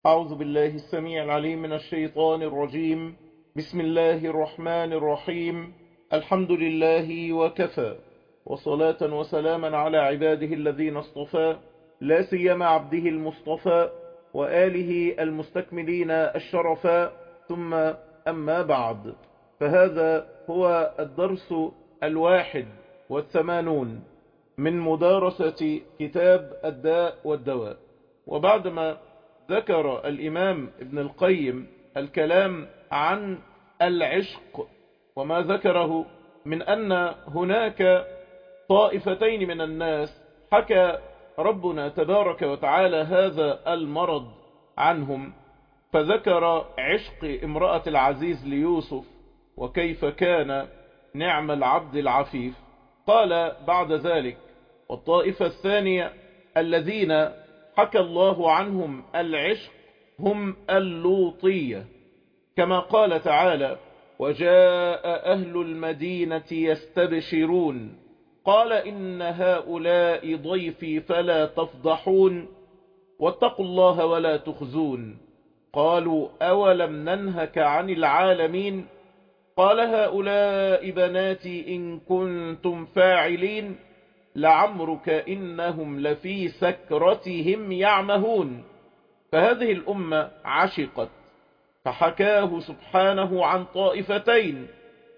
أعوذ بالله السميع العليم من الشيطان الرجيم بسم الله الرحمن الرحيم الحمد لله وكفى وصلاة وسلاما على عباده الذين اصطفى لا سيما عبده المصطفى وآله المستكملين الشرفا ثم أما بعد فهذا هو الدرس الواحد والثمانون من مدارسة كتاب الداء والدواء وبعدما ذكر الإمام ابن القيم الكلام عن العشق وما ذكره من أن هناك طائفتين من الناس حكى ربنا تبارك وتعالى هذا المرض عنهم فذكر عشق امرأة العزيز ليوسف وكيف كان نعم العبد العفيف قال بعد ذلك والطائفة الثانية الذين حكى الله عنهم العشق هم اللوطية كما قال تعالى وجاء أهل المدينة يستبشرون قال إن هؤلاء ضيفي فلا تفضحون واتقوا الله ولا تخزون قالوا أولم ننهك عن العالمين قال هؤلاء بناتي إن كنتم فاعلين لعمرك إنهم لفي سكرتهم يعمهون فهذه الأمة عشقت فحكاه سبحانه عن طائفتين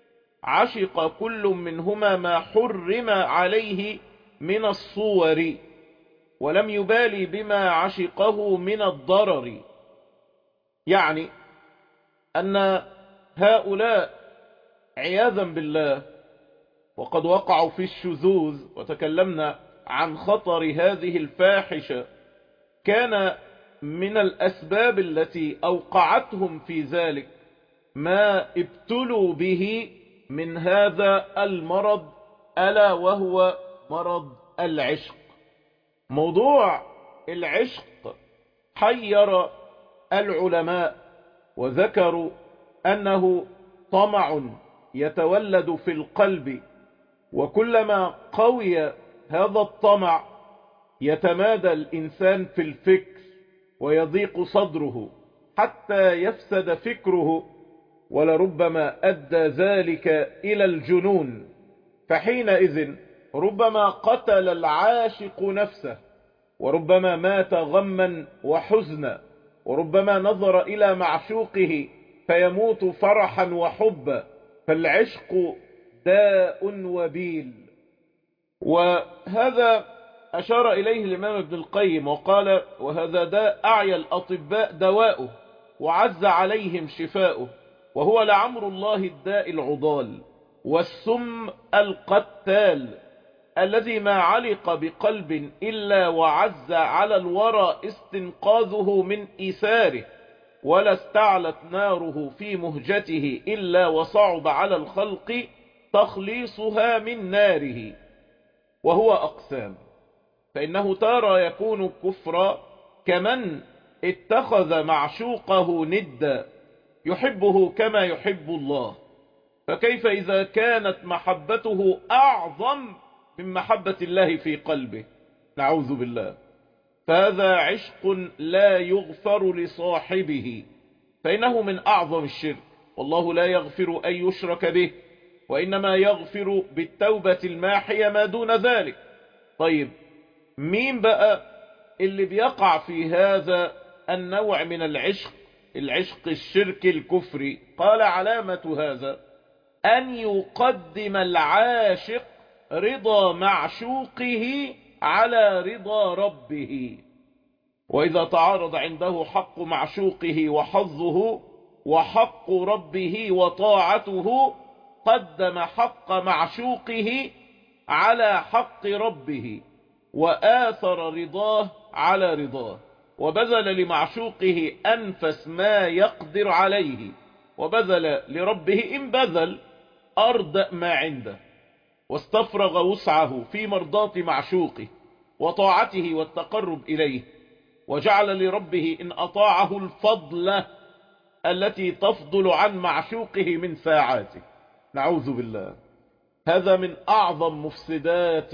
عشق كل منهما ما حرم عليه من الصور ولم يبالي بما عشقه من الضرر يعني أن هؤلاء عياذا بالله وقد وقعوا في الشذوذ وتكلمنا عن خطر هذه الفاحشة كان من الأسباب التي أوقعتهم في ذلك ما ابتلوا به من هذا المرض ألا وهو مرض العشق موضوع العشق حير العلماء وذكروا أنه طمع يتولد في القلب وكلما قوي هذا الطمع يتمادى الإنسان في الفكر ويضيق صدره حتى يفسد فكره ولربما أدى ذلك إلى الجنون فحينئذ ربما قتل العاشق نفسه وربما مات غما وحزنا وربما نظر إلى معشوقه فيموت فرحا وحبا فالعشق داء وبيل وهذا أشار إليه الإمام ابن القيم وقال وهذا داء أعيا الأطباء دواؤه وعز عليهم شفاؤه وهو لعمر الله الداء العضال والسم القتال الذي ما علق بقلب إلا وعز على الورى استنقاذه من إيساره ولا استعلت ناره في مهجته إلا وصعب على الخلق تخليصها من ناره وهو أقسام فإنه تارى يكون كفرا كمن اتخذ معشوقه ندا يحبه كما يحب الله فكيف إذا كانت محبته أعظم من محبة الله في قلبه نعوذ بالله فهذا عشق لا يغفر لصاحبه فإنه من أعظم الشرك والله لا يغفر أن يشرك به وإنما يغفر بالتوبة الماحية ما دون ذلك طيب مين بقى اللي بيقع في هذا النوع من العشق العشق الشرك الكفري قال علامة هذا أن يقدم العاشق رضا معشوقه على رضا ربه وإذا تعارض عنده حق معشوقه وحظه وحق ربه وطاعته قدم حق معشوقه على حق ربه وآثر رضاه على رضاه وبذل لمعشوقه أنفس ما يقدر عليه وبذل لربه إن بذل أردأ ما عنده واستفرغ وسعه في مرضاة معشوقه وطاعته والتقرب إليه وجعل لربه إن أطاعه الفضل التي تفضل عن معشوقه من ساعاته نعوذ بالله هذا من أعظم مفسدات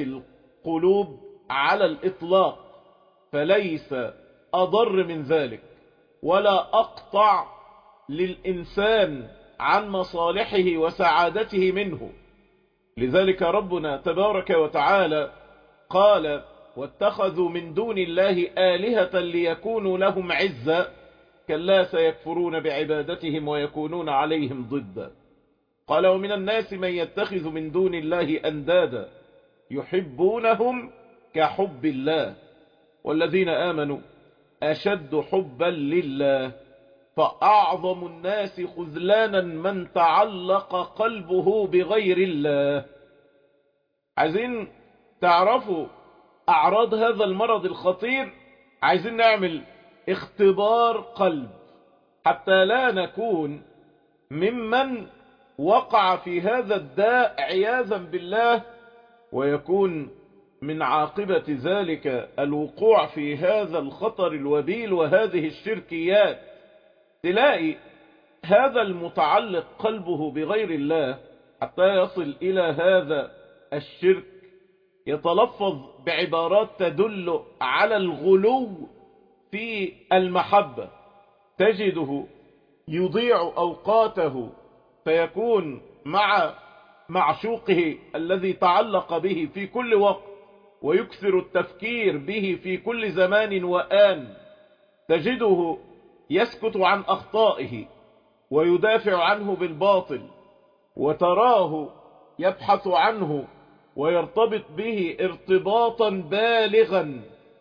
القلوب على الإطلاق فليس أضر من ذلك ولا أقطع للإنسان عن مصالحه وسعادته منه لذلك ربنا تبارك وتعالى قال واتخذوا من دون الله آلهة ليكونوا لهم عزا كلا سيكفرون بعبادتهم ويكونون عليهم ضدا قال ومن الناس من يتخذ من دون الله أندادا يحبونهم كحب الله والذين آمنوا أشد حبا لله فأعظم الناس خذلانا من تعلق قلبه بغير الله عايزين تعرفوا أعراض هذا المرض الخطير عايزين نعمل اختبار قلب حتى لا نكون ممن وقع في هذا الداء عياذا بالله ويكون من عاقبة ذلك الوقوع في هذا الخطر الوبيل وهذه الشركيات تلاقي هذا المتعلق قلبه بغير الله حتى يصل إلى هذا الشرك يتلفظ بعبارات تدل على الغلو في المحبة تجده يضيع أوقاته فيكون مع معشوقه الذي تعلق به في كل وقت ويكثر التفكير به في كل زمان وآن تجده يسكت عن أخطائه ويدافع عنه بالباطل وتراه يبحث عنه ويرتبط به ارتباطا بالغا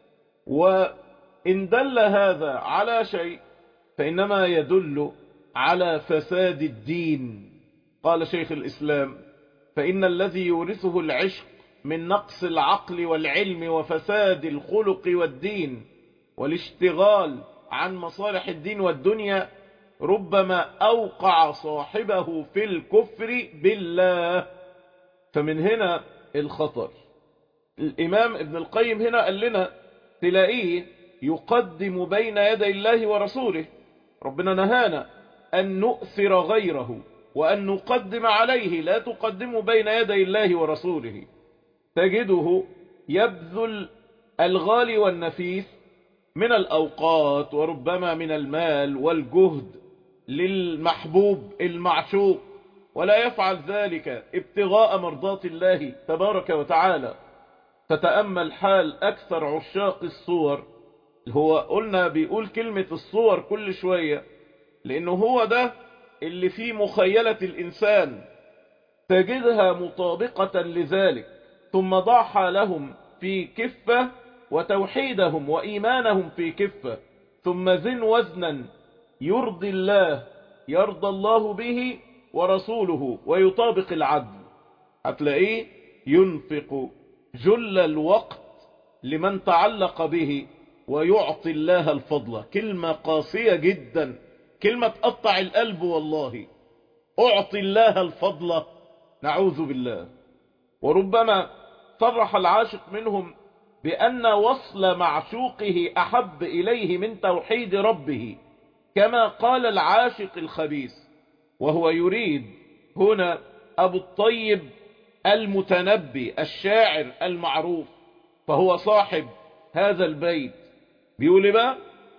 وإن دل هذا على شيء فإنما يدل على فساد الدين قال شيخ الإسلام فإن الذي يورثه العشق من نقص العقل والعلم وفساد الخلق والدين والاشتغال عن مصالح الدين والدنيا ربما أوقع صاحبه في الكفر بالله فمن هنا الخطر الإمام ابن القيم هنا قال لنا تلاقيه يقدم بين يدي الله ورسوله ربنا نهانا أن نؤثر غيره وأن نقدم عليه لا تقدموا بين يدي الله ورسوله تجده يبذل الغالي والنفيس من الأوقات وربما من المال والجهد للمحبوب المعشوق ولا يفعل ذلك ابتغاء مرضات الله تبارك وتعالى فتأمل حال أكثر عشاق الصور هو قلنا بيقول كلمة الصور كل شوية لأنه هو ده اللي في مخيلة الإنسان تجدها مطابقة لذلك ثم ضع حالهم في كفة وتوحيدهم وإيمانهم في كفة ثم زن وزنا يرضي الله يرضى الله به ورسوله ويطابق العدل هتلاقيه ينفق جل الوقت لمن تعلق به ويعطي الله الفضل كلمة قاسية جدا كلمة تقطع القلب والله أعطي الله الفضل نعوذ بالله وربما صرح العاشق منهم بأن وصل معشوقه أحب إليه من توحيد ربه كما قال العاشق الخبيث وهو يريد هنا أبو الطيب المتنبي الشاعر المعروف فهو صاحب هذا البيت بيقول بقى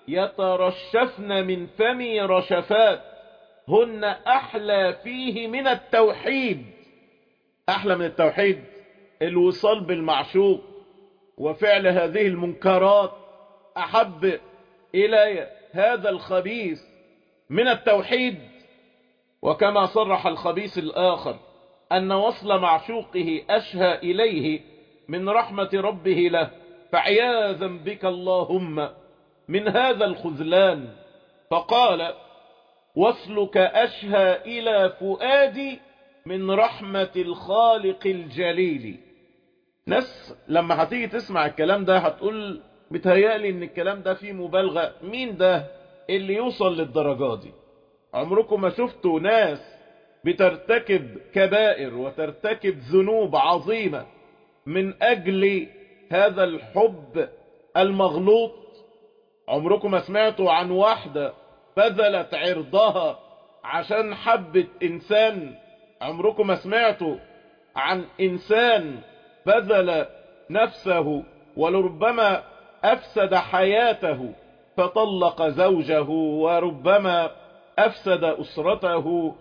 يترشفن من فمي رشفات هن أحلى فيه من التوحيد أحلى من التوحيد الوصال بالمعشوق وفعل هذه المنكرات أحب إلى هذا الخبيث من التوحيد وكما صرح الخبيث الآخر أن وصل معشوقه أشهى إليه من رحمة ربه له فعياذا بك اللهم من هذا الخذلان فقال وصلك أشهى إلى فؤادي من رحمة الخالق الجليل ناس لما هتيجي تسمع الكلام ده هتقول بتهيألي ان الكلام ده فيه مبالغة مين ده اللي يوصل للدرجات دي عمركم ما شفتوا ناس بترتكب كبائر وترتكب ذنوب عظيمة من أجل هذا الحب المغلوط عمركم ما سمعتوا عن واحدة بذلت عرضها عشان حبت إنسان عمركم ما سمعتوا عن إنسان بذل نفسه ولربما أفسد حياته فطلق زوجه وربما أفسد أسرته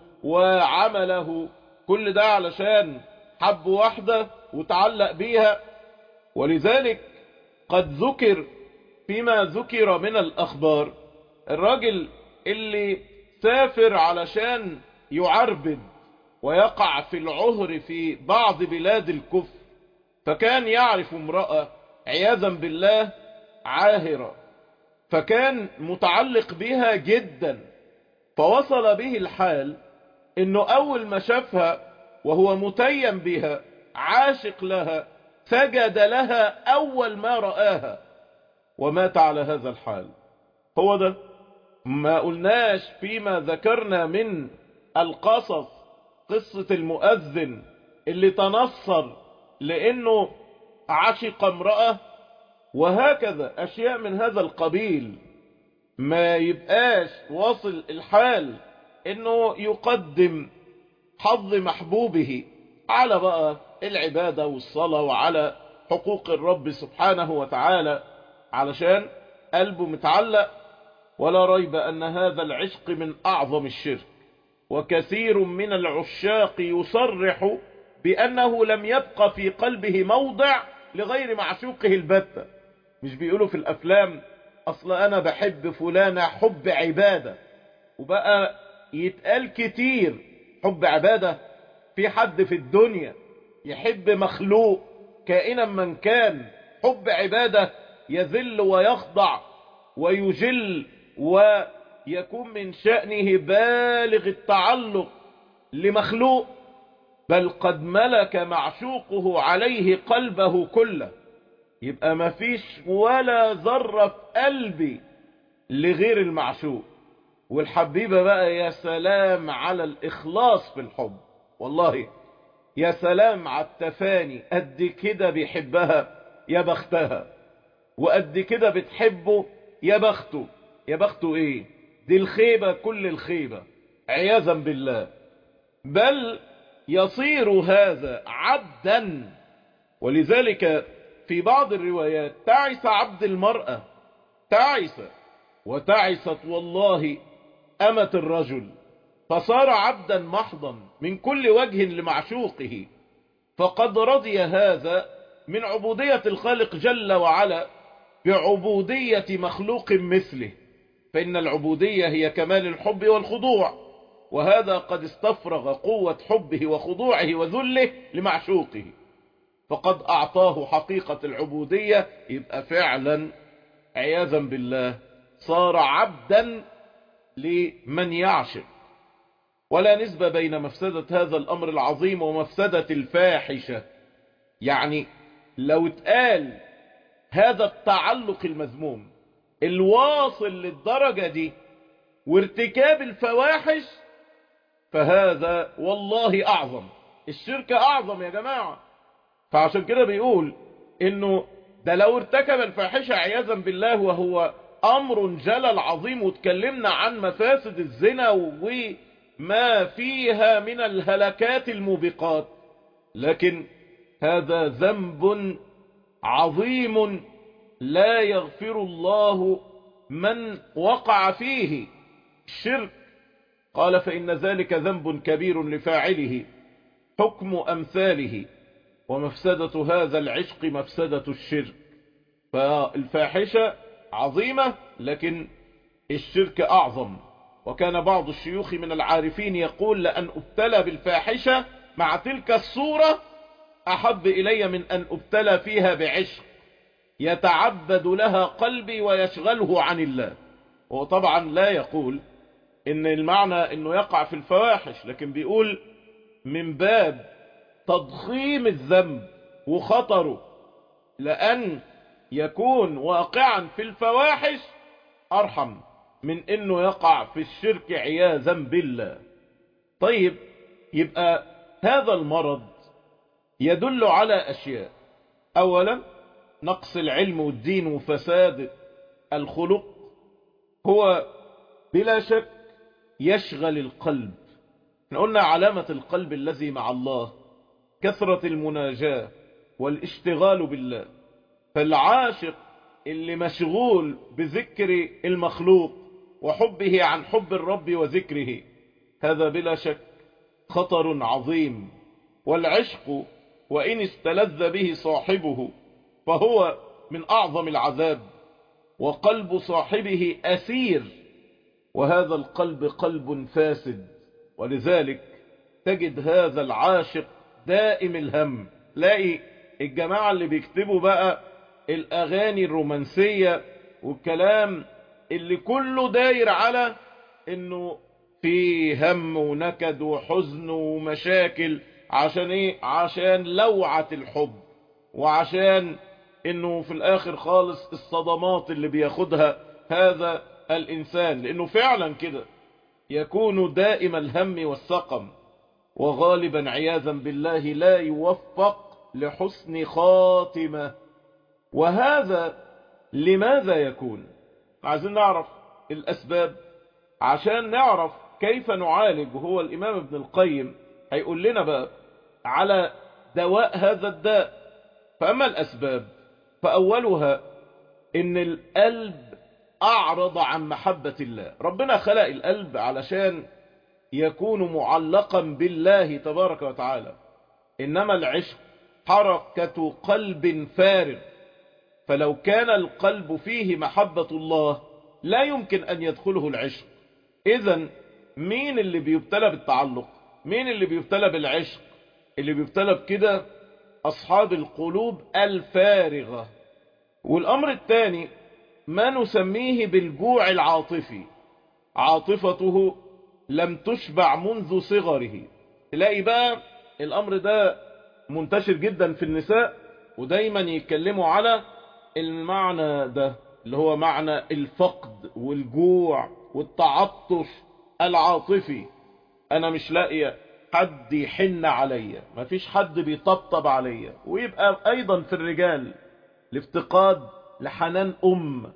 وعمله كل ده علشان حب واحدة وتعلق بيها ولذلك قد ذكر فيما ذكر من الأخبار الراجل اللي سافر علشان يعربد ويقع في العهر في بعض بلاد الكفر فكان يعرف امرأة عياذا بالله عاهرة فكان متعلق بها جدا فوصل به الحال انه اول ما شافها وهو متيم بها عاشق لها سجد لها اول ما رآها ومات على هذا الحال هو ده ما قلناش فيما ذكرنا من القصص قصة المؤذن اللي تنصر لانه عشق امرأة وهكذا اشياء من هذا القبيل ما يبقاش واصل الحال انه يقدم حظ محبوبه على بقى العبادة والصلاة وعلى حقوق الرب سبحانه وتعالى علشان قلبه متعلق ولا ريب ان هذا العشق من اعظم الشرك وكثير من العشاق يصرح بانه لم يبقى في قلبه موضع لغير معشوقه البتة مش بيقولوا في الافلام اصل انا بحب فلانة حب عبادة وبقى يتقال كتير حب عبادة في حد في الدنيا يحب مخلوق كائنا من كان حب عبادة يذل ويخضع ويجل ويكون من شأنه بالغ التعلق لمخلوق بل قد ملك معشوقه عليه قلبه كله يبقى ما فيش ولا ذرة في قلبي لغير المعشوق والحبيبة بقى يا سلام على الإخلاص في الحب والله يا سلام على التفاني قد كده بيحبها يا بختها وقد كده بتحبه يا بخته يا بخته ايه دي الخيبة كل الخيبة عياذا بالله بل يصير هذا عبدا ولذلك في بعض الروايات تعس عبد المرأة تعس وتعست والله أمة الرجل فصار عبدا محضا من كل وجه لمعشوقه فقد رضي هذا من عبودية الخالق جل وعلا بعبودية مخلوق مثله فإن العبودية هي كمال الحب والخضوع وهذا قد استفرغ قوة حبه وخضوعه وذله لمعشوقه فقد أعطاه حقيقة العبودية يبقى فعلا عياذا بالله صار عبدا لمن يعشق ولا نسبة بين مفسدة هذا الأمر العظيم ومفسدة الفاحشة يعني لو اتقال هذا التعلق المذموم الواصل للدرجة دي وارتكاب الفواحش فهذا والله أعظم الشرك أعظم يا جماعة فعشان كده بيقول انه ده لو ارتكب الفاحشة عياذا بالله وهو امر جلل عظيم وتكلمنا عن مفاسد الزنا وما فيها من الهلكات الموبقات لكن هذا ذنب عظيم لا يغفر الله من وقع فيه الشرك قال فإن ذلك ذنب كبير لفاعله حكم أمثاله ومفسدة هذا العشق مفسدة الشرك فالفاحشة عظيمة لكن الشرك أعظم وكان بعض الشيوخ من العارفين يقول لأن أبتلى بالفاحشة مع تلك الصورة أحب إلي من أن أبتلى فيها بعشق يتعبد لها قلبي ويشغله عن الله وهو طبعا لا يقول ان المعنى انه يقع في الفواحش لكن بيقول من باب تضخيم الذنب وخطره لأن يكون واقعا في الفواحش أرحم من أنه يقع في الشرك عياذا بالله طيب يبقى هذا المرض يدل على أشياء أولا نقص العلم والدين وفساد الخلق هو بلا شك يشغل القلب قلنا علامة القلب الذي مع الله كثرة المناجاة والاشتغال بالله فالعاشق اللي مشغول بذكر المخلوق وحبه عن حب الرب وذكره هذا بلا شك خطر عظيم والعشق وإن استلذ به صاحبه فهو من أعظم العذاب وقلب صاحبه أسير وهذا القلب قلب فاسد ولذلك تجد هذا العاشق دائم الهم لاقي الجماعة اللي بيكتبوا بقى الأغاني الرومانسية والكلام اللي كله داير على انه في هم ونكد وحزن ومشاكل عشان ايه عشان لوعة الحب وعشان انه في الاخر خالص الصدمات اللي بياخدها هذا الانسان لانه فعلا كده يكون دائم الهم والسقم وغالبا عياذا بالله لا يوفق لحسن خاتمة وهذا لماذا يكون عايزين نعرف الاسباب عشان نعرف كيف نعالج وهو الامام ابن القيم هيقول لنا بقى على دواء هذا الداء فاما الاسباب فاولها ان القلب اعرض عن محبة الله ربنا خلق القلب علشان يكون معلقا بالله تبارك وتعالى انما العشق حركة قلب فارغ فلو كان القلب فيه محبة الله لا يمكن ان يدخله العشق اذا مين اللي بيبتلى بالتعلق مين اللي بيبتلى بالعشق اللي بيبتلى بكده اصحاب القلوب الفارغة والامر الثاني ما نسميه بالجوع العاطفي عاطفته لم تشبع منذ صغره تلاقي بقى الامر ده منتشر جدا في النساء ودايما يتكلموا على المعنى ده اللي هو معنى الفقد والجوع والتعطش العاطفي انا مش لاقيه حد يحن عليا مفيش حد بيطبطب عليا ويبقى ايضا في الرجال الافتقاد لحنان ام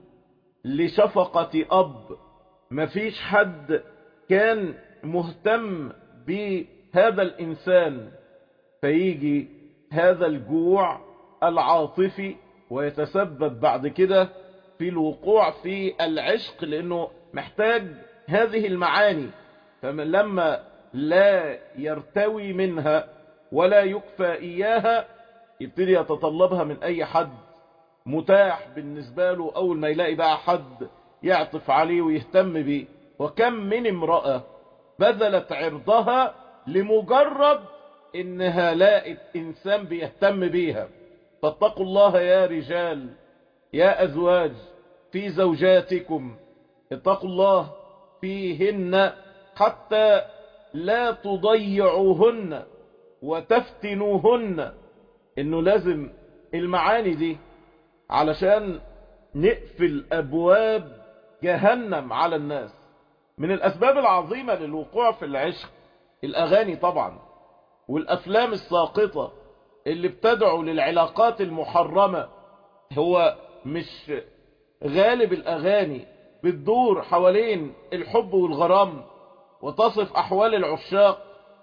لشفقة اب مفيش حد كان مهتم بهذا الانسان فيجي هذا الجوع العاطفي ويتسبب بعد كده في الوقوع في العشق لانه محتاج هذه المعاني فلما لا يرتوي منها ولا يكفى اياها يبتدي يتطلبها من اي حد متاح بالنسبة له اول ما يلاقي بقى حد يعطف عليه ويهتم بيه وكم من امرأة بذلت عرضها لمجرد انها لاقت انسان بيهتم بيها فاتقوا الله يا رجال يا ازواج في زوجاتكم اتقوا الله فيهن حتى لا تضيعوهن وتفتنوهن انه لازم المعاني دي علشان نقفل ابواب جهنم على الناس من الاسباب العظيمة للوقوع في العشق الاغاني طبعا والافلام الساقطة اللي بتدعو للعلاقات المحرمة هو مش غالب الاغاني بتدور حوالين الحب والغرام وتصف احوال العشاق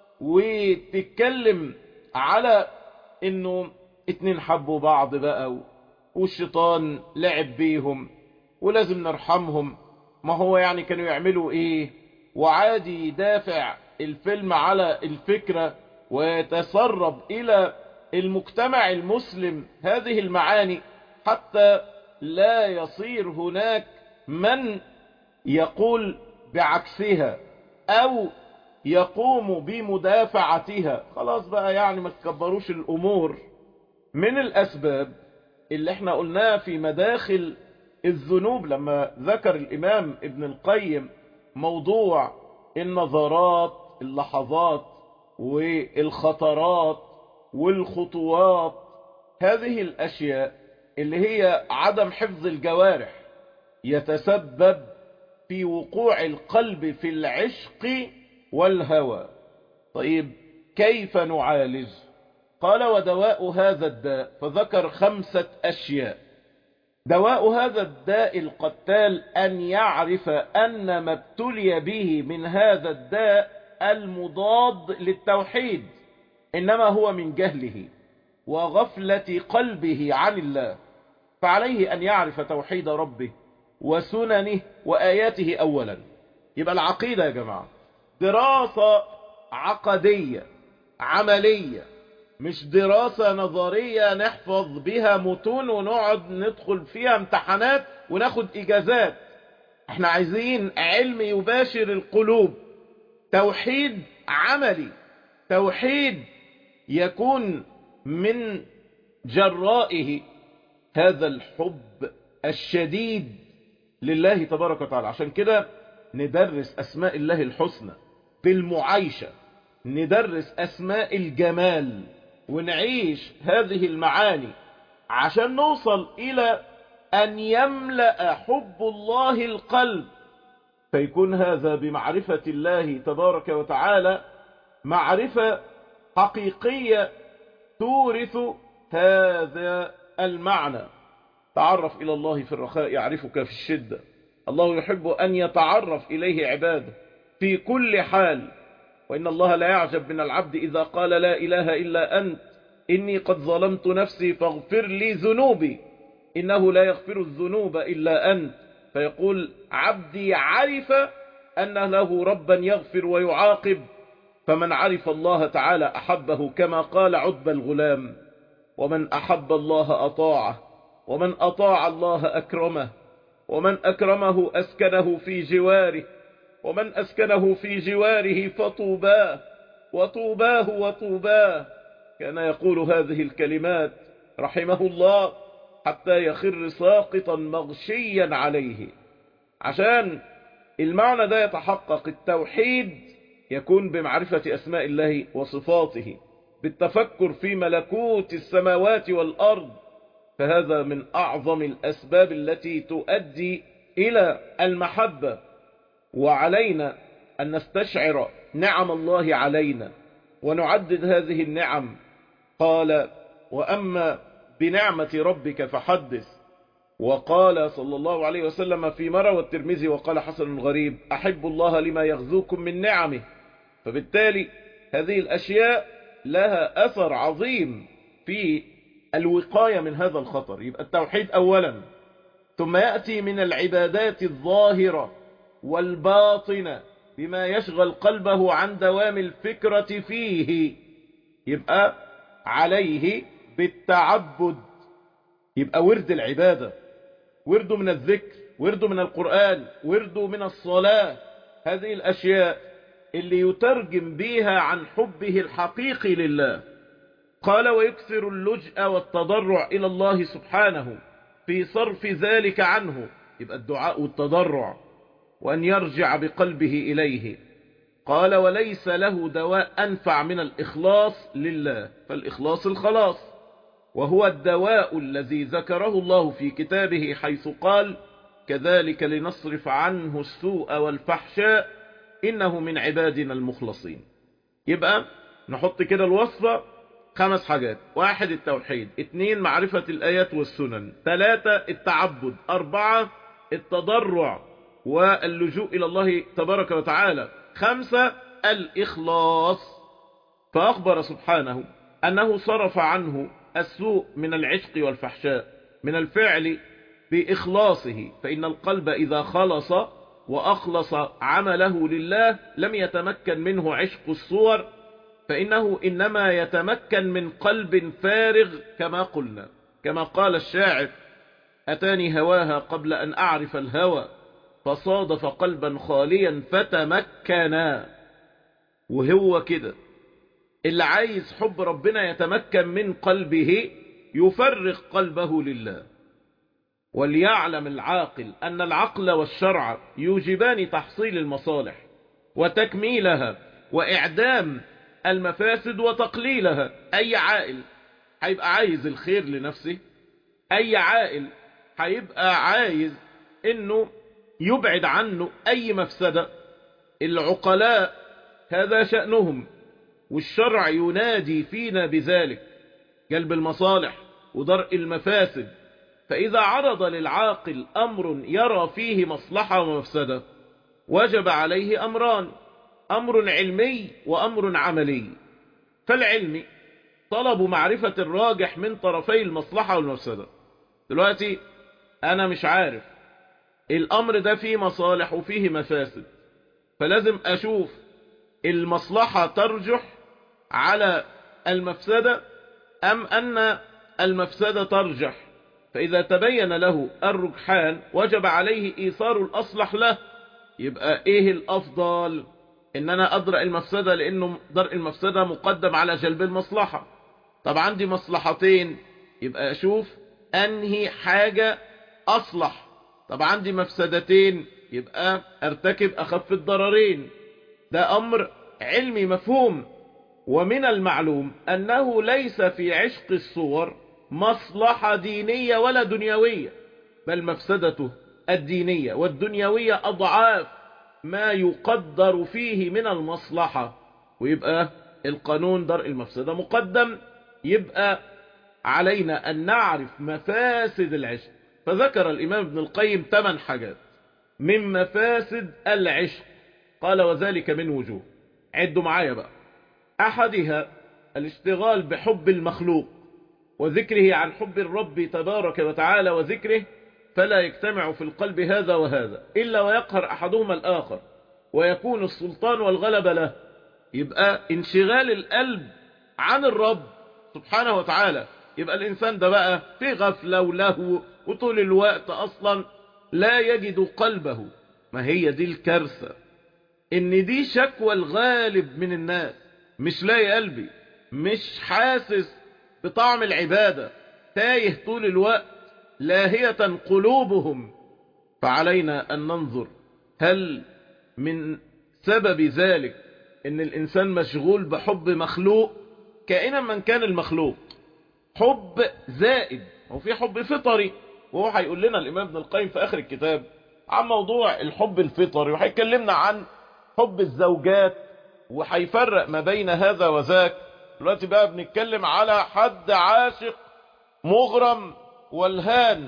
وتتكلم على انه اتنين حبوا بعض بقى والشيطان لعب بيهم ولازم نرحمهم ما هو يعني كانوا يعملوا ايه وعادي يدافع الفيلم على الفكرة ويتسرب الى المجتمع المسلم هذه المعاني حتى لا يصير هناك من يقول بعكسها او يقوم بمدافعتها خلاص بقى يعني ما تكبروش الامور من الاسباب اللي احنا قلناها في مداخل الذنوب لما ذكر الامام ابن القيم موضوع النظرات اللحظات والخطرات والخطوات هذه الاشياء اللي هي عدم حفظ الجوارح يتسبب في وقوع القلب في العشق والهوى طيب كيف نعالج قال ودواء هذا الداء فذكر خمسة أشياء دواء هذا الداء القتال أن يعرف أن ما ابتلي به من هذا الداء المضاد للتوحيد إنما هو من جهله وغفلة قلبه عن الله فعليه أن يعرف توحيد ربه وسننه وآياته أولا يبقى العقيدة يا جماعة دراسة عقدية عملية مش دراسة نظرية نحفظ بها متون ونقعد ندخل فيها امتحانات وناخد إجازات احنا عايزين علم يباشر القلوب توحيد عملي توحيد يكون من جرائه هذا الحب الشديد لله تبارك وتعالى عشان كده ندرس أسماء الله الحسنى بالمعايشة ندرس أسماء الجمال ونعيش هذه المعاني عشان نوصل إلى أن يملأ حب الله القلب فيكون هذا بمعرفة الله تبارك وتعالى معرفة حقيقية تورث هذا المعنى تعرف إلى الله في الرخاء يعرفك في الشدة الله يحب أن يتعرف إليه عباده في كل حال وإن الله لا يعجب من العبد إذا قال لا إله إلا أنت إني قد ظلمت نفسي فاغفر لي ذنوبي إنه لا يغفر الذنوب إلا أنت فيقول عبدي عرف أن له ربا يغفر ويعاقب فمن عرف الله تعالى أحبه كما قال عتب الغلام ومن أحب الله أطاعه ومن أطاع الله أكرمه ومن أكرمه أسكنه في جواره ومن أسكنه في جواره فطوباه وطوباه وطوباه كان يقول هذه الكلمات رحمه الله حتى يخر ساقطا مغشيا عليه عشان المعنى ده يتحقق التوحيد يكون بمعرفة أسماء الله وصفاته بالتفكر في ملكوت السماوات والأرض فهذا من أعظم الأسباب التي تؤدي إلى المحبة وعلينا أن نستشعر نعم الله علينا ونعدد هذه النعم قال وأما بنعمة ربك فحدث وقال صلى الله عليه وسلم في مرة والترمذي وقال حسن غريب أحب الله لما يغزوكم من نعمه فبالتالي هذه الأشياء لها أثر عظيم في الوقاية من هذا الخطر يبقى التوحيد أولا ثم يأتي من العبادات الظاهرة والباطنة بما يشغل قلبه عن دوام الفكرة فيه يبقى عليه بالتعبد يبقى ورد العبادة ورده من الذكر ورده من القرآن ورده من الصلاة هذه الأشياء اللي يترجم بيها عن حبه الحقيقي لله قال ويكثر اللجأ والتضرع إلى الله سبحانه في صرف ذلك عنه يبقى الدعاء والتضرع وأن يرجع بقلبه إليه قال وليس له دواء أنفع من الإخلاص لله فالإخلاص الخلاص وهو الدواء الذي ذكره الله في كتابه حيث قال كذلك لنصرف عنه السوء والفحشاء إنه من عبادنا المخلصين يبقى نحط كده الوصفة خمس حاجات واحد التوحيد اثنين معرفة الآيات والسنن ثلاثة التعبد أربعة التضرع واللجوء إلى الله تبارك وتعالى خمسة الإخلاص فأخبر سبحانه أنه صرف عنه السوء من العشق والفحشاء من الفعل بإخلاصه فإن القلب إذا خلص وأخلص عمله لله لم يتمكن منه عشق الصور فإنه إنما يتمكن من قلب فارغ كما قلنا كما قال الشاعر أتاني هواها قبل أن أعرف الهوى فصادف قلبا خاليا فتمكنا وهو كده اللي عايز حب ربنا يتمكن من قلبه يفرغ قلبه لله وليعلم العاقل أن العقل والشرع يوجبان تحصيل المصالح وتكميلها وإعدام المفاسد وتقليلها أي عائل هيبقى عايز الخير لنفسه أي عائل هيبقى عايز انه يبعد عنه اي مفسدة العقلاء هذا شأنهم والشرع ينادي فينا بذلك جلب المصالح ودرء المفاسد فإذا عرض للعاقل أمر يرى فيه مصلحة ومفسدة وجب عليه أمران أمر علمي وأمر عملي فالعلمي طلب معرفة الراجح من طرفي المصلحة والمفسدة دلوقتي انا مش عارف الامر ده فيه مصالح وفيه مفاسد فلازم اشوف المصلحة ترجح على المفسدة ام ان المفسدة ترجح فاذا تبين له الرجحان وجب عليه ايثار الاصلح له يبقى ايه الافضل ان انا ادرأ المفسدة لانه درء المفسدة مقدم على جلب المصلحة طب عندي مصلحتين يبقى اشوف انهي حاجة اصلح طب عندي مفسدتين يبقى ارتكب اخف الضررين ده امر علمي مفهوم ومن المعلوم انه ليس في عشق الصور مصلحة دينية ولا دنيوية بل مفسدته الدينية والدنيوية اضعاف ما يقدر فيه من المصلحة ويبقى القانون درء المفسدة مقدم يبقى علينا أن نعرف مفاسد العشق فذكر الإمام ابن القيم ثمان حاجات من مفاسد العشق قال وذلك من وجوه عدوا معايا بقى أحدها الاشتغال بحب المخلوق وذكره عن حب الرب تبارك وتعالى وذكره فلا يجتمع في القلب هذا وهذا إلا ويقهر أحدهما الآخر ويكون السلطان والغلبة له يبقى انشغال القلب عن الرب سبحانه وتعالى يبقى الإنسان ده بقى في غفلة ولهو وطول الوقت أصلا لا يجد قلبه ما هي دي الكارثة إن دي شكوى الغالب من الناس مش لاقي قلبي مش حاسس بطعم العبادة تايه طول الوقت لاهية قلوبهم فعلينا أن ننظر هل من سبب ذلك ان الانسان مشغول بحب مخلوق كائنا من كان المخلوق حب زائد هو في حب فطري وهو هيقول لنا الامام ابن القيم في اخر الكتاب عن موضوع الحب الفطري وهيكلمنا عن حب الزوجات وهيفرق ما بين هذا وذاك دلوقتي بقى بنتكلم على حد عاشق مغرم والهان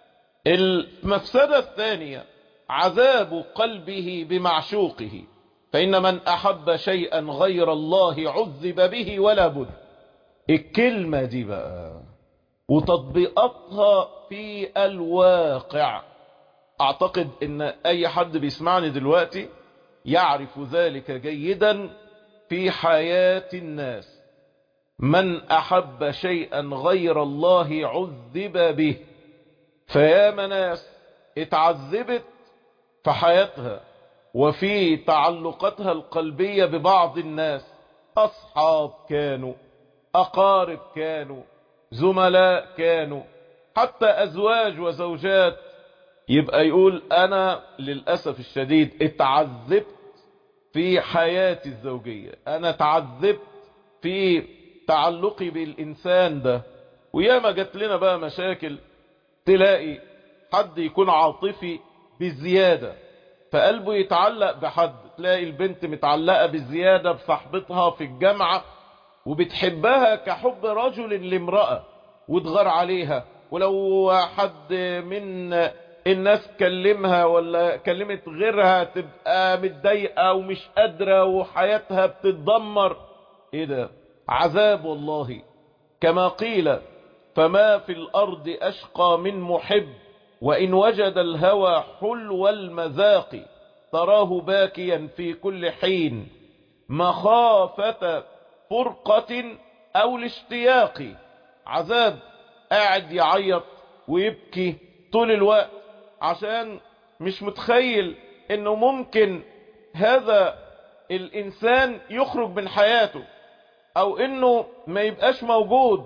المفسدة الثانية عذاب قلبه بمعشوقه فإن من أحب شيئا غير الله عذب به ولا بد الكلمة دي بقى وتطبيقاتها في الواقع أعتقد أن أي حد بيسمعني دلوقتي يعرف ذلك جيدا في حياة الناس من أحب شيئا غير الله عذب به فيا مناس اتعذبت في حياتها وفي تعلقاتها القلبية ببعض الناس أصحاب كانوا أقارب كانوا زملاء كانوا حتى أزواج وزوجات يبقى يقول أنا للأسف الشديد اتعذبت في حياتي الزوجية أنا اتعذبت في تعلقي بالإنسان ده وياما جات لنا بقى مشاكل تلاقي حد يكون عاطفي بزيادة فقلبه يتعلق بحد تلاقي البنت متعلقة بزيادة بصاحبتها في الجامعة وبتحبها كحب رجل لامرأة وتغار عليها ولو حد من الناس كلمها ولا كلمت غيرها تبقى متضايقة ومش قادرة وحياتها بتتدمر ايه ده عذاب والله كما قيل فما في الارض اشقى من محب وإن وجد الهوى حلو المذاق تراه باكيا في كل حين مخافة فرقة أو الاشتياق عذاب قاعد يعيط ويبكي طول الوقت عشان مش متخيل انه ممكن هذا الانسان يخرج من حياته او انه ما يبقاش موجود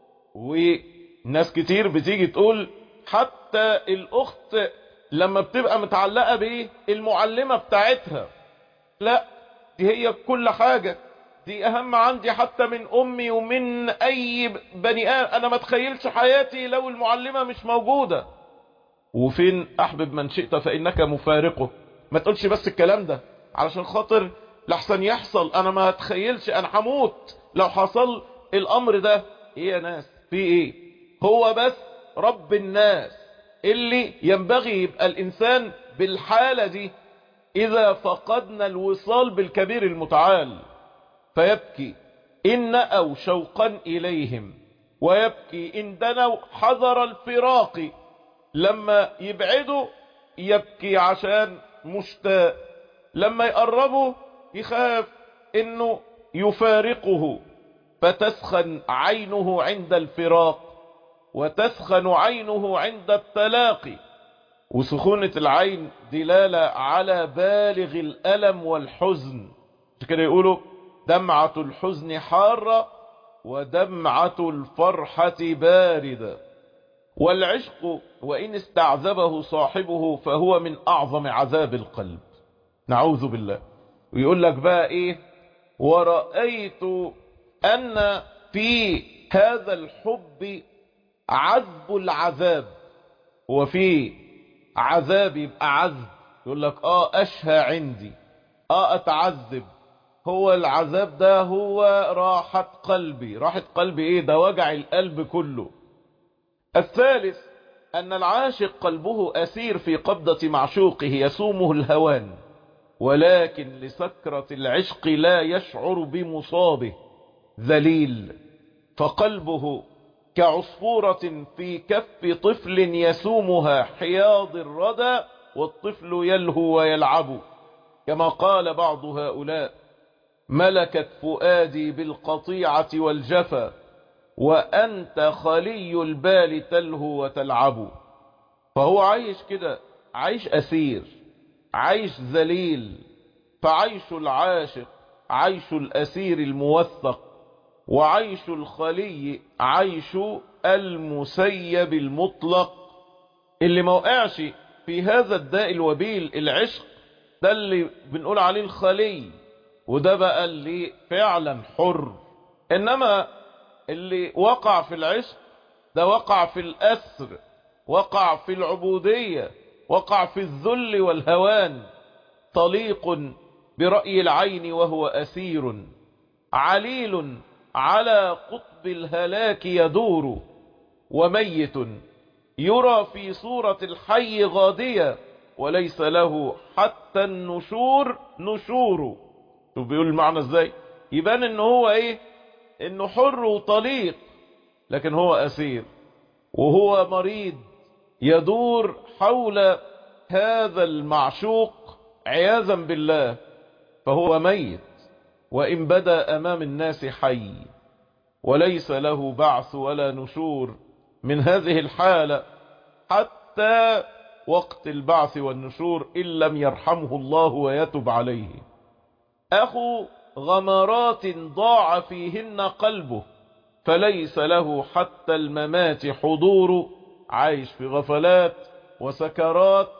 وناس كتير بتيجي تقول حتى الاخت لما بتبقى متعلقة بايه المعلمة بتاعتها لا دي هي كل حاجة دي اهم عندي حتى من امي ومن اي بني ادم انا ما تخيلش حياتي لو المعلمة مش موجودة وفين احبب من شئت فانك مفارقه ما تقولش بس الكلام ده علشان خاطر لحسن يحصل انا ما اتخيلش انا هموت لو حصل الامر ده ايه يا ناس في ايه هو بس رب الناس اللي ينبغي يبقى الانسان بالحالة دي اذا فقدنا الوصال بالكبير المتعال فيبكي ان او شوقا اليهم ويبكي إن دنوا حذر الفراق لما يبعدوا يبكي عشان مشتاق لما يقربوا يخاف انه يفارقه فتسخن عينه عند الفراق وتسخن عينه عند التلاقي وسخونة العين دلالة على بالغ الألم والحزن كده يقولوا دمعة الحزن حارة ودمعة الفرحة باردة والعشق وإن استعذبه صاحبه فهو من أعظم عذاب القلب نعوذ بالله ويقول لك بقى إيه ورأيت أن في هذا الحب عذب العذاب وفي عذاب يبقى عذب يقول لك اه اشهى عندي اه اتعذب هو العذاب ده هو راحة قلبي راحة قلبي ايه ده وجع القلب كله الثالث ان العاشق قلبه اسير في قبضة معشوقه يسومه الهوان ولكن لسكرة العشق لا يشعر بمصابه ذليل فقلبه كعصفورة في كف طفل يسومها حياض الردى والطفل يلهو ويلعب كما قال بعض هؤلاء ملكت فؤادي بالقطيعة والجفا وأنت خلي البال تلهو وتلعب فهو عايش كده عايش أسير عايش ذليل فعيش العاشق عيش الأسير الموثق وعيش الخلي عيش المسيب المطلق اللي ما وقعش في هذا الداء الوبيل العشق ده اللي بنقول عليه الخلي وده بقى اللي فعلا حر انما اللي وقع في العشق ده وقع في الاسر وقع في العبودية وقع في الذل والهوان طليق برأي العين وهو أسير عليل على قطب الهلاك يدور وميت يرى في صورة الحي غادية وليس له حتى النشور نشور شوف بيقول المعنى ازاي يبان ان هو ايه انه حر وطليق لكن هو اسير وهو مريض يدور حول هذا المعشوق عياذا بالله فهو ميت وإن بدا أمام الناس حي وليس له بعث ولا نشور من هذه الحالة حتى وقت البعث والنشور إن لم يرحمه الله ويتب عليه أخو غمرات ضاع فيهن قلبه فليس له حتى الممات حضور عايش في غفلات وسكرات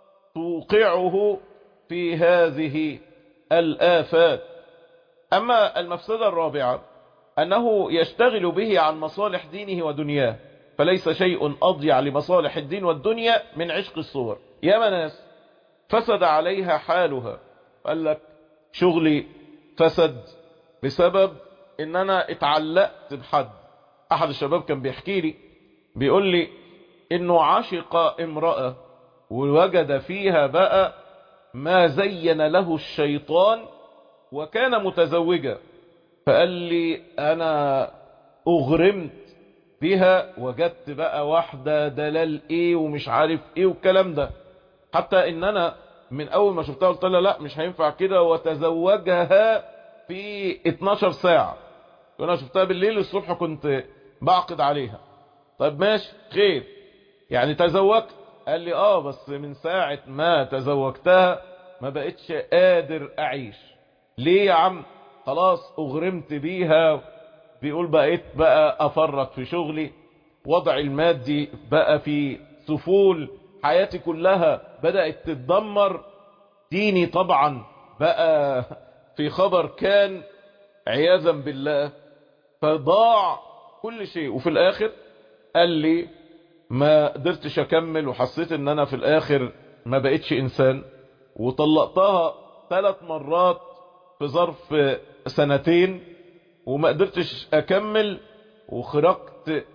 توقعه في هذه الآفات أما المفسدة الرابعة أنه يشتغل به عن مصالح دينه ودنياه فليس شيء أضيع لمصالح الدين والدنيا من عشق الصور يا ناس فسد عليها حالها قال لك شغلي فسد بسبب ان انا اتعلقت بحد احد الشباب كان بيحكي لي بيقول لي انه عشق امرأة ووجد فيها بقى ما زين له الشيطان وكان متزوجا فقال لي انا اغرمت بها وجدت بقى واحدة دلال ايه ومش عارف ايه والكلام ده حتى ان انا من اول ما شفتها قلت لها لا مش هينفع كده وتزوجها في 12 ساعة وانا شفتها بالليل الصبح كنت بعقد عليها طيب ماشي خير يعني تزوجت قال لي اه بس من ساعة ما تزوجتها ما بقتش قادر اعيش ليه يا عم خلاص اغرمت بيها بيقول بقيت بقى افرط في شغلي وضعي المادي بقى في سفول حياتي كلها بدأت تتدمر ديني طبعا بقى في خبر كان عياذا بالله فضاع كل شيء وفي الاخر قال لي ما قدرتش اكمل وحسيت ان انا في الاخر ما بقتش انسان وطلقتها ثلاث مرات في ظرف سنتين وما قدرتش اكمل وخرجت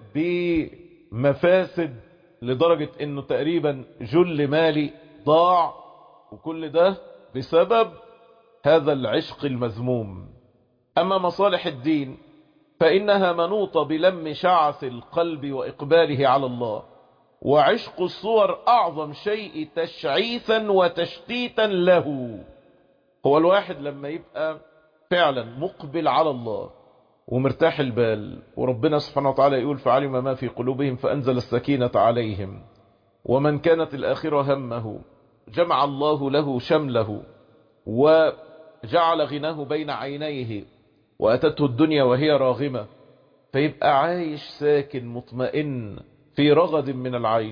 بمفاسد لدرجة انه تقريبا جل مالي ضاع وكل ده بسبب هذا العشق المذموم اما مصالح الدين فإنها منوطة بلم شعث القلب وإقباله على الله وعشق الصور أعظم شيء تشعيثا وتشتيتا له هو الواحد لما يبقى فعلا مقبل على الله ومرتاح البال وربنا سبحانه وتعالى يقول فعلم ما في قلوبهم فأنزل السكينة عليهم ومن كانت الآخرة همه جمع الله له شمله وجعل غناه بين عينيه وأتته الدنيا وهي راغمة فيبقى عايش ساكن مطمئن في رغد من العيش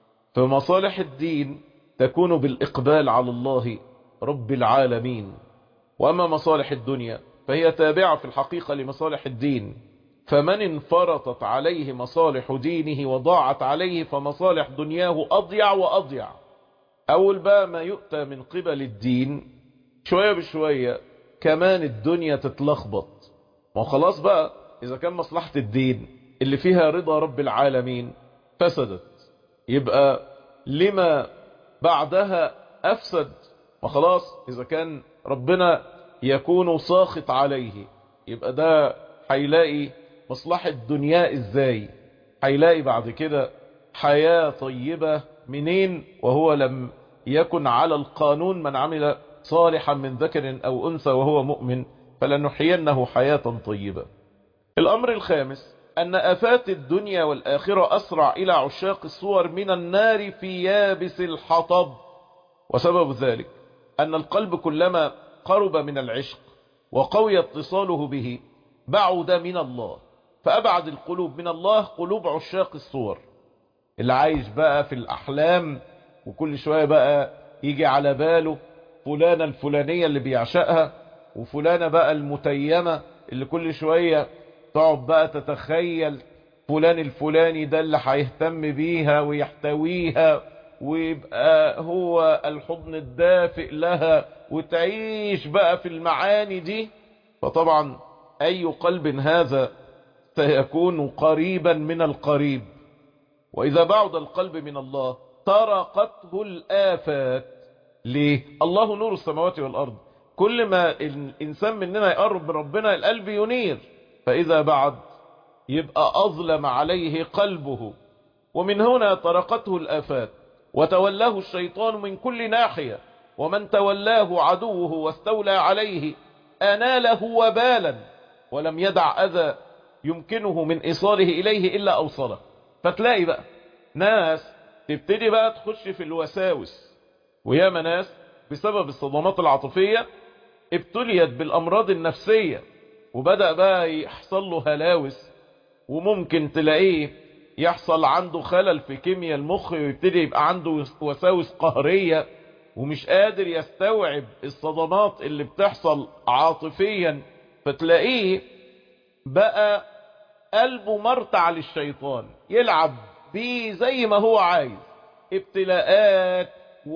فمصالح الدين تكون بالإقبال على الله رب العالمين وأما مصالح الدنيا فهي تابعة في الحقيقة لمصالح الدين فمن انفرطت عليه مصالح دينه وضاعت عليه فمصالح دنياه أضيع وأضيع أول بقى ما يؤتى من قبل الدين شوية بشوية كمان الدنيا تتلخبط وخلاص بقى إذا كان مصلحة الدين اللي فيها رضا رب العالمين فسدت يبقى لما بعدها أفسد وخلاص إذا كان ربنا يكون ساخط عليه يبقى ده هيلاقي مصلحة دنيا ازاي هيلاقي بعد كده حياة طيبة منين وهو لم يكن على القانون من عمل صالحا من ذكر او انثى وهو مؤمن فلنحيينه حياة طيبة الامر الخامس ان افات الدنيا والاخرة اسرع الى عشاق الصور من النار في يابس الحطب وسبب ذلك ان القلب كلما قرب من العشق وقوي اتصاله به بعد من الله فأبعد القلوب من الله قلوب عشاق الصور اللي عايش بقى في الأحلام وكل شوية بقى يجي على باله فلانة الفلانية اللي بيعشقها وفلانة بقى المتيمة اللي كل شوية تقعد بقى تتخيل فلان الفلاني ده اللي هيهتم بيها ويحتويها ويبقى هو الحضن الدافئ لها وتعيش بقى في المعاني دي فطبعا أي قلب هذا سيكون قريبا من القريب وإذا بعد القلب من الله طرقته الآفات ليه؟ الله نور السماوات والأرض كل ما الإنسان مننا يقرب من ربنا القلب ينير فإذا بعد يبقى أظلم عليه قلبه ومن هنا طرقته الآفات وتولاه الشيطان من كل ناحية ومن تولاه عدوه واستولى عليه أناله وبالا ولم يدع أذى يمكنه من إيصاله إليه إلا أوصله فتلاقي بقى ناس تبتدي بقى تخش في الوساوس وياما ناس بسبب الصدمات العاطفية ابتليت بالأمراض النفسية وبدأ بقى يحصل له هلاوس وممكن تلاقيه يحصل عنده خلل في كيمياء المخ ويبتدي يبقى عنده وساوس قهرية ومش قادر يستوعب الصدمات اللي بتحصل عاطفيا فتلاقيه بقى قلبه مرتع للشيطان يلعب بيه زي ما هو عايز ابتلاءات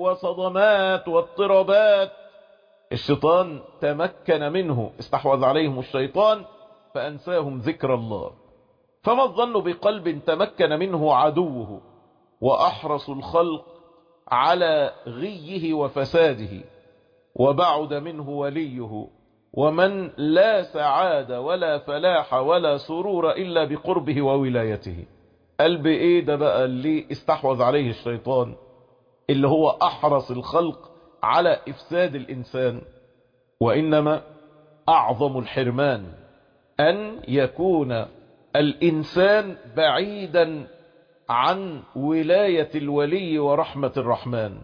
وصدمات واضطرابات الشيطان تمكن منه استحوذ عليهم الشيطان فأنساهم ذكر الله فما الظن بقلب تمكن منه عدوه وأحرص الخلق على غيه وفساده وبعد منه وليه ومن لا سعادة ولا فلاح ولا سرور إلا بقربه وولايته قلب ايه ده بقى اللي استحوذ عليه الشيطان اللي هو أحرص الخلق على إفساد الإنسان وإنما أعظم الحرمان أن يكون الإنسان بعيدا عن ولاية الولي ورحمة الرحمن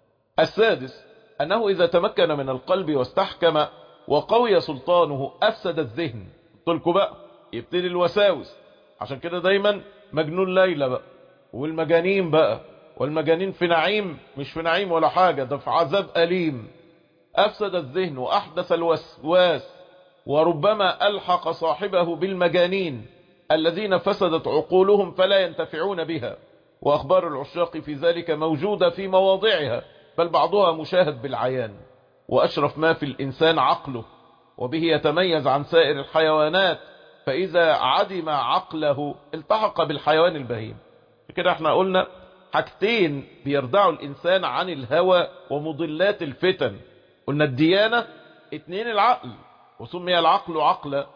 السادس أنه إذا تمكن من القلب واستحكم وقوي سلطانه أفسد الذهن قلت بقى يبتدي الوساوس عشان كده دايما مجنون ليلى بقى والمجانين بقى والمجانين في نعيم مش في نعيم ولا حاجة ده في عذاب أليم أفسد الذهن وأحدث الوسواس وربما ألحق صاحبه بالمجانين الذين فسدت عقولهم فلا ينتفعون بها وأخبار العشاق في ذلك موجودة في مواضعها بل بعضها مشاهد بالعيان وأشرف ما في الإنسان عقله وبه يتميز عن سائر الحيوانات فإذا عدم عقله التحق بالحيوان البهيم كده احنا قلنا حاجتين بيردعوا الإنسان عن الهوى ومضلات الفتن قلنا الديانة اتنين العقل وسمي العقل عقلا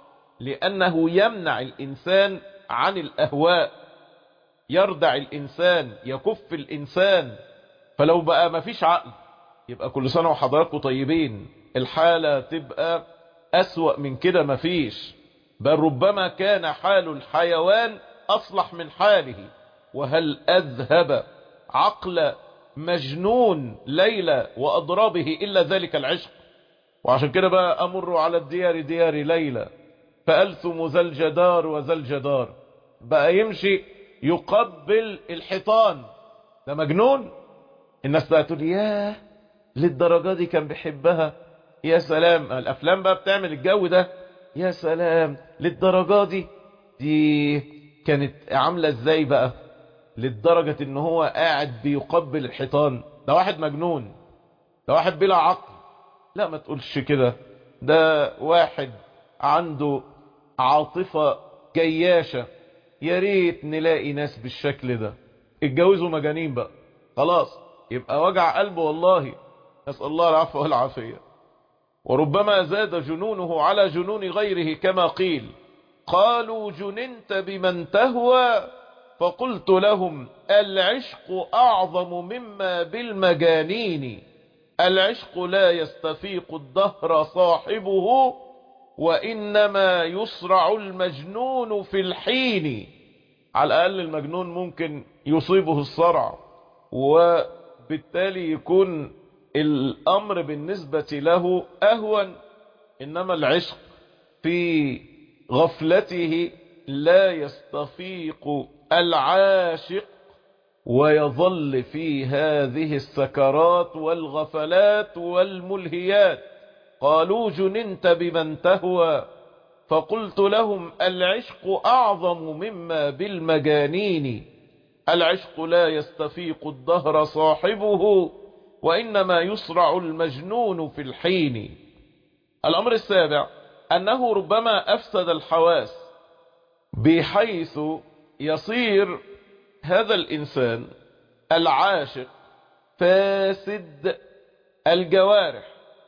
لأنه يمنع الإنسان عن الأهواء يردع الإنسان يكف الإنسان فلو بقى ما فيش عقل يبقى كل سنة وحضراتكم طيبين الحالة تبقى أسوأ من كده ما فيش بل ربما كان حال الحيوان أصلح من حاله وهل أذهب عقل مجنون ليلى وأضرابه إلا ذلك العشق وعشان كده بقى أمر على الديار ديار ليلى فألثم ذا الجدار وذا الجدار بقى يمشي يقبل الحيطان ده مجنون الناس بقى تقول ياه للدرجة دي كان بيحبها يا سلام الأفلام بقى بتعمل الجو ده يا سلام للدرجة دي دي كانت عاملة ازاي بقى للدرجة ان هو قاعد بيقبل الحيطان ده واحد مجنون ده واحد بلا عقل لا ما تقولش كده ده واحد عنده عاطفة جياشة يا ريت نلاقي ناس بالشكل ده اتجوزوا مجانين بقى خلاص يبقى وجع قلبه والله نسأل الله العفو والعافية وربما زاد جنونه على جنون غيره كما قيل قالوا جننت بمن تهوى فقلت لهم العشق أعظم مما بالمجانين العشق لا يستفيق الدهر صاحبه وإنما يصرع المجنون في الحين على الأقل المجنون ممكن يصيبه الصرع وبالتالي يكون الأمر بالنسبة له أهون إنما العشق في غفلته لا يستفيق العاشق ويظل في هذه السكرات والغفلات والملهيات قالوا جننت بمن تهوى فقلت لهم العشق أعظم مما بالمجانين العشق لا يستفيق الدهر صاحبه وإنما يصرع المجنون في الحين الأمر السابع أنه ربما أفسد الحواس بحيث يصير هذا الإنسان العاشق فاسد الجوارح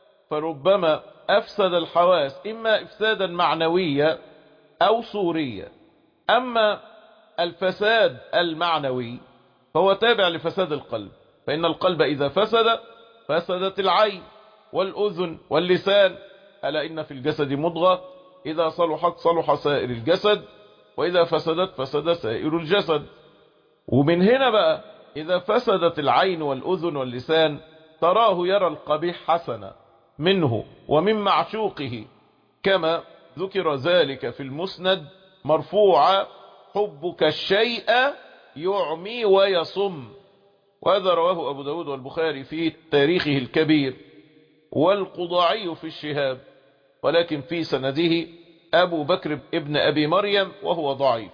فربما أفسد الحواس إما إفسادا معنويا أو صوريا أما الفساد المعنوي فهو تابع لفساد القلب فإن القلب إذا فسد فسدت العين والأذن واللسان ألا إن في الجسد مضغة إذا صلحت صلح سائر الجسد وإذا فسدت فسد سائر الجسد ومن هنا بقى إذا فسدت العين والأذن واللسان تراه يرى القبيح حسنا منه ومن معشوقه كما ذكر ذلك في المسند مرفوعا حبك الشيء يعمي ويصم وهذا رواه أبو داود والبخاري في تاريخه الكبير والقضاعي في الشهاب ولكن في سنده أبو بكر ابن أبي مريم وهو ضعيف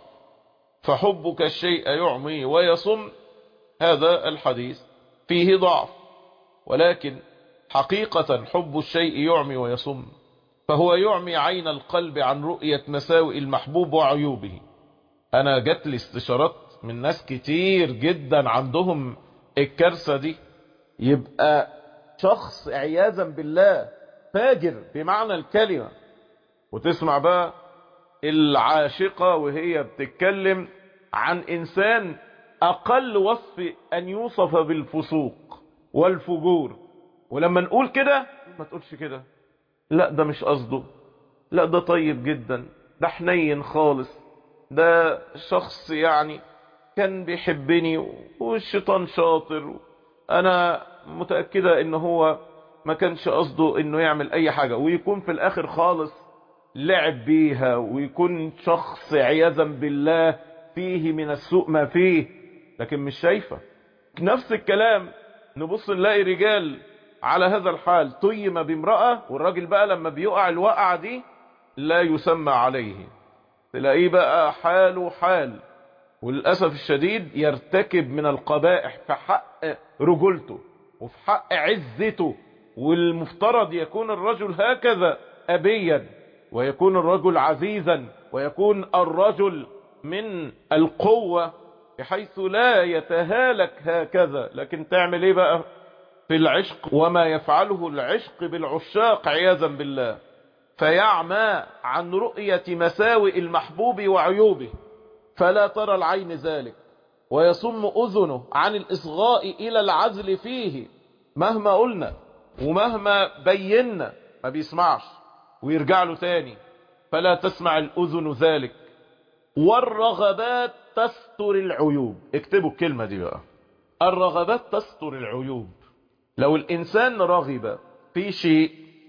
فحبك الشيء يعمي ويصم هذا الحديث فيه ضعف ولكن حقيقة حب الشيء يعمي ويصم فهو يعمي عين القلب عن رؤية مساوئ المحبوب وعيوبه أنا جت لي استشارات من ناس كتير جدا عندهم الكارثة دي يبقى شخص عياذا بالله فاجر بمعنى الكلمة وتسمع بقى العاشقة وهي بتتكلم عن إنسان أقل وصف أن يوصف بالفسوق والفجور ولما نقول كده ما تقولش كده لا ده مش قصده لا ده طيب جدا ده حنين خالص ده شخص يعني كان بيحبني والشيطان شاطر انا متأكدة ان هو ما كانش قصده انه يعمل اي حاجة ويكون في الاخر خالص لعب بيها ويكون شخص عياذا بالله فيه من السوء ما فيه لكن مش شايفة نفس الكلام نبص نلاقي رجال على هذا الحال تيم بامرأة والراجل بقى لما بيقع الوقعة دي لا يسمى عليه تلاقيه بقى حاله حال وللأسف الشديد يرتكب من القبائح في حق رجولته وفي حق عزته والمفترض يكون الرجل هكذا أبيا ويكون الرجل عزيزا ويكون الرجل من القوة بحيث لا يتهالك هكذا لكن تعمل ايه بقى في العشق وما يفعله العشق بالعشاق عياذا بالله فيعمى عن رؤية مساوئ المحبوب وعيوبه فلا ترى العين ذلك ويصم أذنه عن الإصغاء إلى العزل فيه مهما قلنا ومهما بينا ما بيسمعش ويرجع له تاني فلا تسمع الأذن ذلك والرغبات تستر العيوب اكتبوا الكلمة دي بقى الرغبات تستر العيوب لو الإنسان رغب في شيء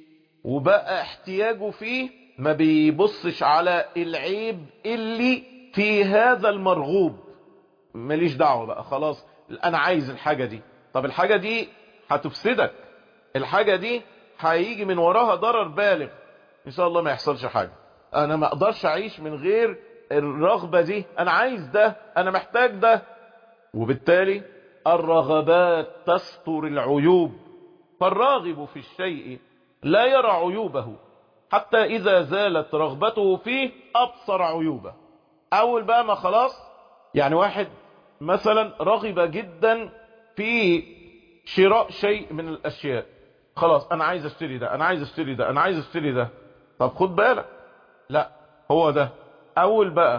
وبقى احتياجه فيه ما بيبصش على العيب اللي في هذا المرغوب ماليش دعوة بقى خلاص انا عايز الحاجة دي طب الحاجة دي هتفسدك الحاجة دي هيجي من وراها ضرر بالغ ان شاء الله ما يحصلش حاجة انا ما اقدرش اعيش من غير الرغبة دي انا عايز ده انا محتاج ده وبالتالي الرغبات تستر العيوب فالراغب في الشيء لا يرى عيوبه حتى إذا زالت رغبته فيه أبصر عيوبه أول بقى ما خلاص يعني واحد مثلا رغب جدا في شراء شيء من الأشياء خلاص أنا عايز أشتري ده أنا عايز أشتري ده أنا عايز أشتري ده طب خد بالك لا هو ده أول بقى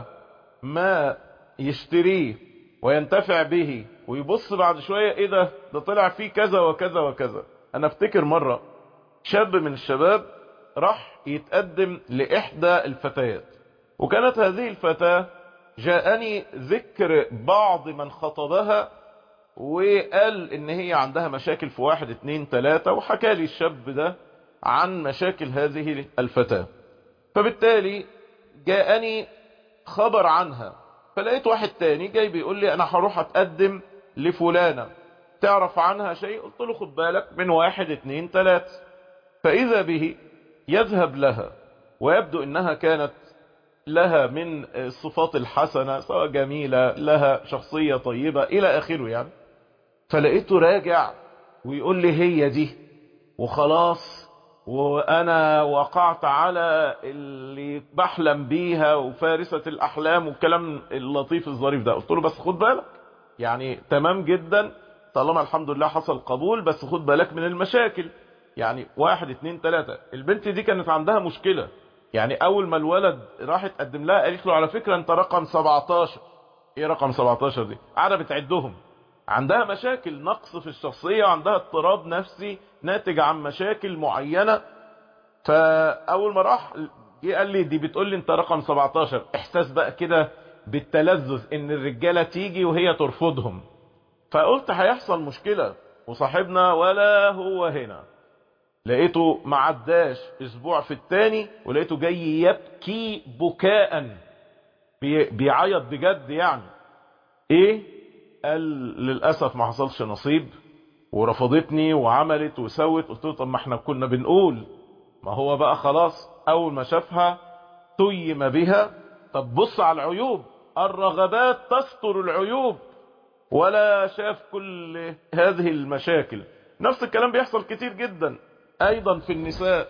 ما يشتريه وينتفع به ويبص بعد شوية ايه ده ده طلع فيه كذا وكذا وكذا انا افتكر مرة شاب من الشباب راح يتقدم لإحدى الفتيات وكانت هذه الفتاة جاءني ذكر بعض من خطبها وقال ان هي عندها مشاكل في واحد اتنين تلاتة وحكى لي الشاب ده عن مشاكل هذه الفتاة فبالتالي جاءني خبر عنها فلقيت واحد تاني جاي بيقول لي انا هروح اتقدم لفلانة تعرف عنها شيء قلت له خد بالك من واحد اتنين تلاتة فاذا به يذهب لها ويبدو انها كانت لها من الصفات الحسنة سواء جميلة لها شخصية طيبة الى اخره يعني فلقيته راجع ويقول لي هي دي وخلاص وانا وقعت على اللي بحلم بيها وفارسة الاحلام والكلام اللطيف الظريف ده قلت له بس خد بالك يعني تمام جدا طالما الحمد لله حصل قبول بس خد بالك من المشاكل يعني واحد اتنين تلاتة البنت دي كانت عندها مشكلة يعني اول ما الولد راح تقدم لها قالت له على فكرة انت رقم 17 ايه رقم 17 دي قاعدة بتعدهم عندها مشاكل نقص في الشخصية وعندها اضطراب نفسي ناتج عن مشاكل معينة فاول ما راح جه قال لي دي بتقول لي انت رقم 17 احساس بقى كده بالتلذذ ان الرجالة تيجي وهي ترفضهم فقلت هيحصل مشكلة وصاحبنا ولا هو هنا لقيته معداش اسبوع في التاني ولقيته جاي يبكي بكاء بي بيعيط بجد يعني ايه قال للأسف ما حصلش نصيب ورفضتني وعملت وسوت قلت له طب ما احنا كنا بنقول ما هو بقى خلاص اول ما شافها تيم بها طب بص على العيوب الرغبات تستر العيوب ولا شاف كل هذه المشاكل نفس الكلام بيحصل كتير جدا ايضا في النساء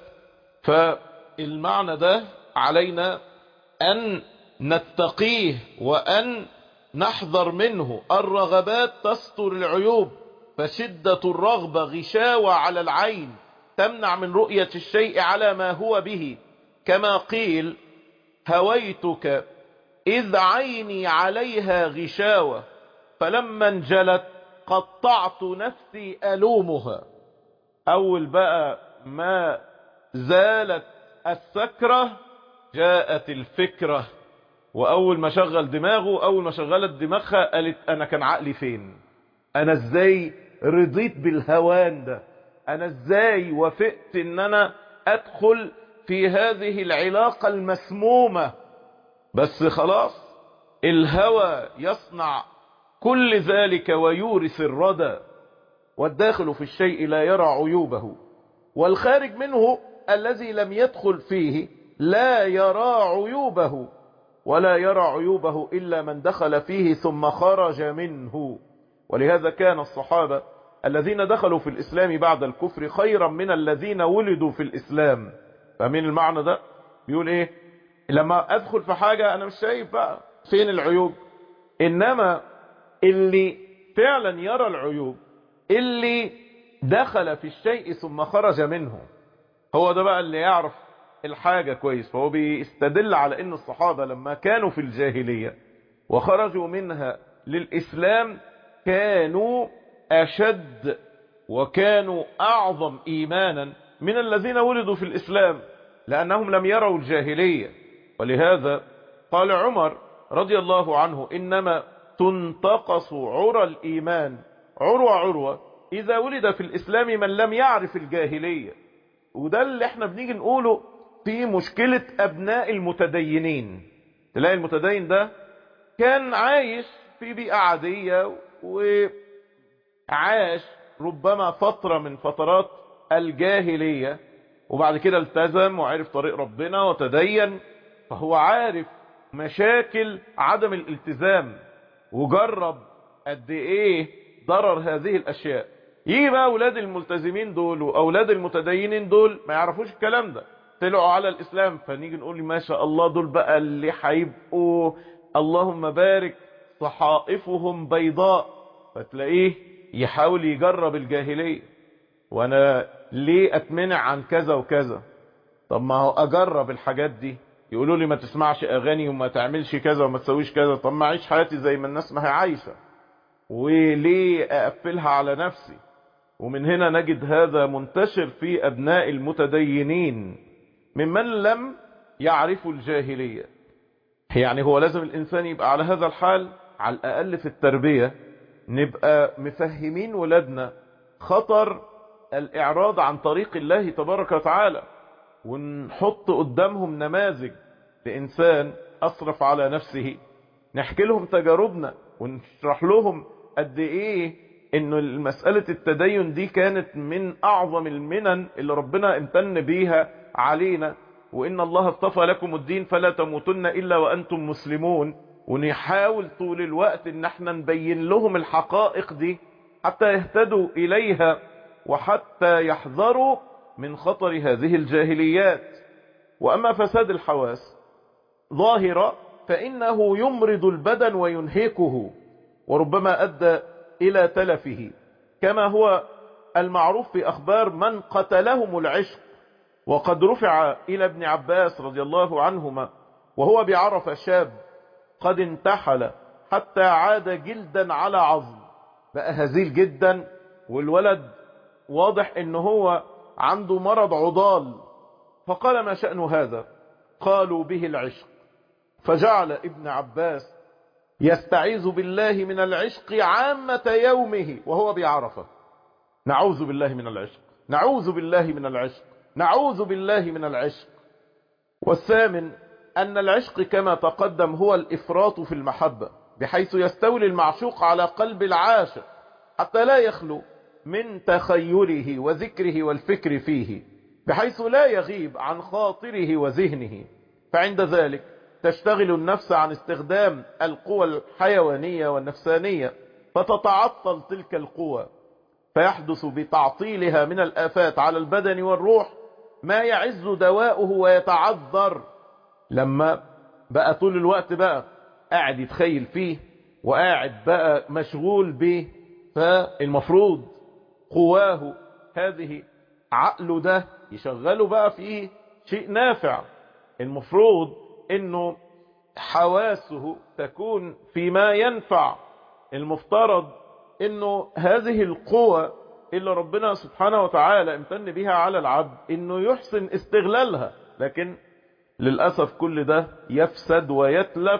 فالمعنى ده علينا ان نتقيه وان نحذر منه الرغبات تستر العيوب فشدة الرغبة غشاوة على العين تمنع من رؤية الشيء على ما هو به كما قيل هويتك إذ عيني عليها غشاوة فلما انجلت قطعت نفسي ألومها أول بقى ما زالت السكرة جاءت الفكرة وأول ما شغل دماغه أول ما شغلت دماغها قالت أنا كان عقلي فين أنا إزاي رضيت بالهوان ده أنا إزاي وافقت إن أنا أدخل في هذه العلاقة المسمومة بس خلاص الهوى يصنع كل ذلك ويورث الردى والداخل في الشيء لا يرى عيوبه والخارج منه الذي لم يدخل فيه لا يرى عيوبه ولا يرى عيوبه إلا من دخل فيه ثم خرج منه ولهذا كان الصحابة الذين دخلوا في الإسلام بعد الكفر خيرا من الذين ولدوا في الإسلام فمن المعنى ده بيقول إيه لما أدخل في حاجة أنا مش شايف بقى فين العيوب إنما اللي فعلا يرى العيوب اللي دخل في الشيء ثم خرج منه هو ده بقى اللي يعرف الحاجة كويس فهو بيستدل على ان الصحابة لما كانوا في الجاهلية وخرجوا منها للإسلام كانوا أشد وكانوا أعظم إيمانا من الذين ولدوا في الإسلام لأنهم لم يروا الجاهلية ولهذا قال عمر رضي الله عنه إنما تنتقص عرى الإيمان عروة عروة إذا ولد في الإسلام من لم يعرف الجاهلية وده اللي احنا بنيجي نقوله في مشكلة أبناء المتدينين تلاقي المتدين ده كان عايش في بيئة عادية وعاش ربما فترة من فترات الجاهلية وبعد كده التزم وعرف طريق ربنا وتدين فهو عارف مشاكل عدم الالتزام وجرب قد ايه ضرر هذه الاشياء يجي بقى اولاد الملتزمين دول واولاد المتدينين دول ما يعرفوش الكلام ده طلعوا على الاسلام فنيجي نقول ما شاء الله دول بقى اللي هيبقوا اللهم بارك صحائفهم بيضاء فتلاقيه يحاول يجرب الجاهلية وانا ليه اتمنع عن كذا وكذا طب ما هو اجرب الحاجات دي يقولوا لي ما تسمعش اغاني وما تعملش كذا وما تسويش كذا طب ما اعيش حياتي زي ما الناس ما هي عايشه وليه اقفلها على نفسي ومن هنا نجد هذا منتشر في ابناء المتدينين ممن لم يعرفوا الجاهليه يعني هو لازم الانسان يبقى على هذا الحال على الاقل في التربيه نبقى مفهمين ولادنا خطر الاعراض عن طريق الله تبارك وتعالى ونحط قدامهم نماذج لإنسان أصرف على نفسه نحكي لهم تجاربنا ونشرح لهم قد إيه إنه مسألة التدين دي كانت من أعظم المنن اللي ربنا امتن بيها علينا وإن الله اصطفى لكم الدين فلا تموتن إلا وأنتم مسلمون ونحاول طول الوقت إن احنا نبين لهم الحقائق دي حتى يهتدوا إليها وحتى يحذروا من خطر هذه الجاهليات وأما فساد الحواس ظاهرة فإنه يمرض البدن وينهكه وربما أدى إلى تلفه كما هو المعروف في أخبار من قتلهم العشق وقد رفع إلى ابن عباس رضي الله عنهما وهو بعرف شاب قد انتحل حتى عاد جلدا على عظم بقى هزيل جدا والولد واضح ان هو عنده مرض عضال فقال ما شأن هذا قالوا به العشق فجعل ابن عباس يستعيذ بالله من العشق عامة يومه وهو بعرفة نعوذ بالله من العشق نعوذ بالله من العشق نعوذ بالله من العشق والثامن أن العشق كما تقدم هو الإفراط في المحبة بحيث يستولي المعشوق على قلب العاشق حتى لا يخلو من تخيله وذكره والفكر فيه بحيث لا يغيب عن خاطره وذهنه فعند ذلك تشتغل النفس عن استخدام القوى الحيوانية والنفسانية فتتعطل تلك القوى فيحدث بتعطيلها من الآفات على البدن والروح ما يعز دواؤه ويتعذر لما بقى طول الوقت بقى قاعد يتخيل فيه وقاعد بقى مشغول به فالمفروض قواه هذه عقله ده يشغله بقى في شيء نافع المفروض انه حواسه تكون فيما ينفع المفترض انه هذه القوة اللي ربنا سبحانه وتعالى امتن بها على العبد انه يحسن استغلالها لكن للأسف كل ده يفسد ويتلف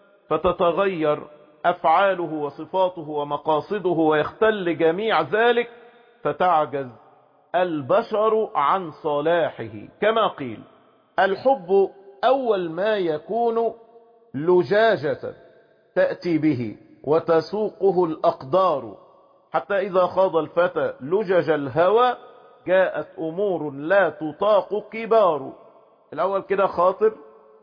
فتتغير أفعاله وصفاته ومقاصده ويختل جميع ذلك فتعجز البشر عن صلاحه كما قيل الحب أول ما يكون لجاجة تأتي به وتسوقه الأقدار حتى إذا خاض الفتى لجج الهوى جاءت أمور لا تطاق كبار الأول كده خاطر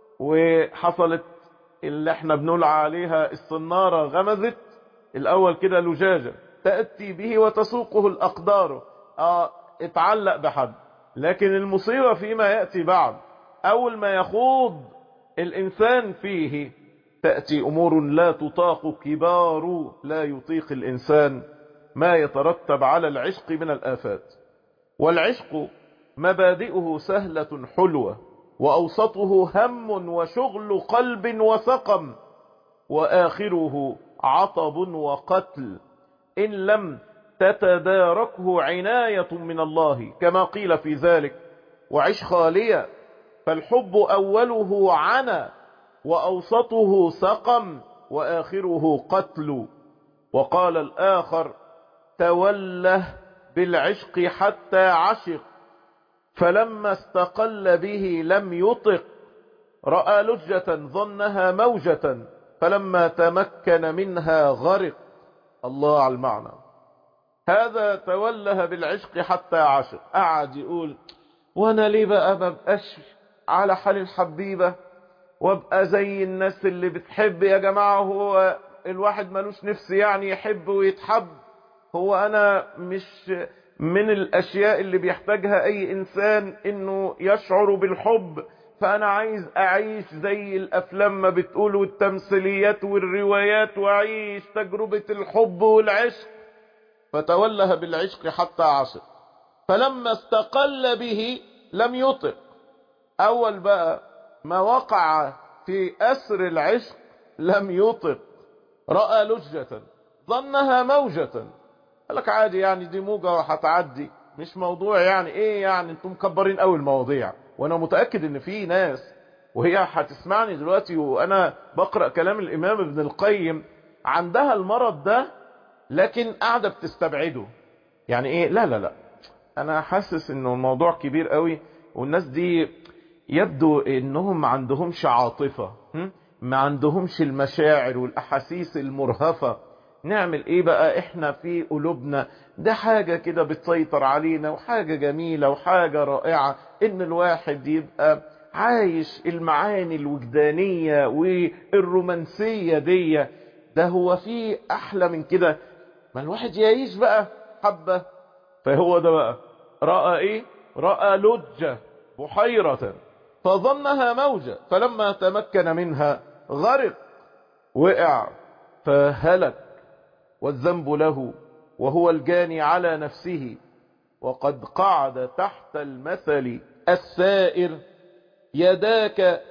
وحصلت اللي احنا بنقول عليها الصنارة غمزت الأول كده لجاجة تأتي به وتسوقه الأقدار اه اتعلق بحد لكن المصيبة فيما يأتي بعد أول ما يخوض الإنسان فيه تأتي أمور لا تطاق كبار لا يطيق الإنسان ما يترتب على العشق من الآفات والعشق مبادئه سهلة حلوة وأوسطه هم وشغل قلب وسقم وآخره عطب وقتل إن لم تتداركه عناية من الله كما قيل في ذلك وعش خاليا فالحب أوله عنا وأوسطه سقم وآخره قتل وقال الآخر توله بالعشق حتى عشق فلما استقل به لم يطق رأى لجة ظنها موجة فلما تمكن منها غرق الله على المعنى هذا توله بالعشق حتى عشق قعد يقول وانا ليه بقى مبقاش على حال الحبيبة وابقى زي الناس اللي بتحب يا جماعة هو الواحد ملوش نفس يعني يحب ويتحب هو انا مش من الاشياء اللي بيحتاجها اي انسان انه يشعر بالحب فانا عايز اعيش زي الافلام ما بتقول والتمثيليات والروايات واعيش تجربة الحب والعشق فتوله بالعشق حتى عشق فلما استقل به لم يطق اول بقى ما وقع في اسر العشق لم يطق رأى لجة ظنها موجة قال لك عادي يعني دي موجة وهتعدي مش موضوع يعني ايه يعني انتم مكبرين قوي المواضيع وانا متأكد ان في ناس وهي هتسمعني دلوقتي وانا بقرأ كلام الامام ابن القيم عندها المرض ده لكن قاعدة بتستبعده يعني ايه لا لا لا انا حاسس انه الموضوع كبير قوي والناس دي يبدو انهم ما عندهمش عاطفة ما عندهمش المشاعر والاحاسيس المرهفة نعمل ايه بقى احنا في قلوبنا ده حاجة كده بتسيطر علينا وحاجة جميلة وحاجة رائعة ان الواحد يبقى عايش المعاني الوجدانية والرومانسية دي ده هو في احلى من كده ما الواحد يعيش بقى حبة فهو ده بقى رأى ايه رأى لجة بحيرة فظنها موجة فلما تمكن منها غرق وقع فهلك والذنب له وهو الجاني على نفسه وقد قعد تحت المثل السائر يداك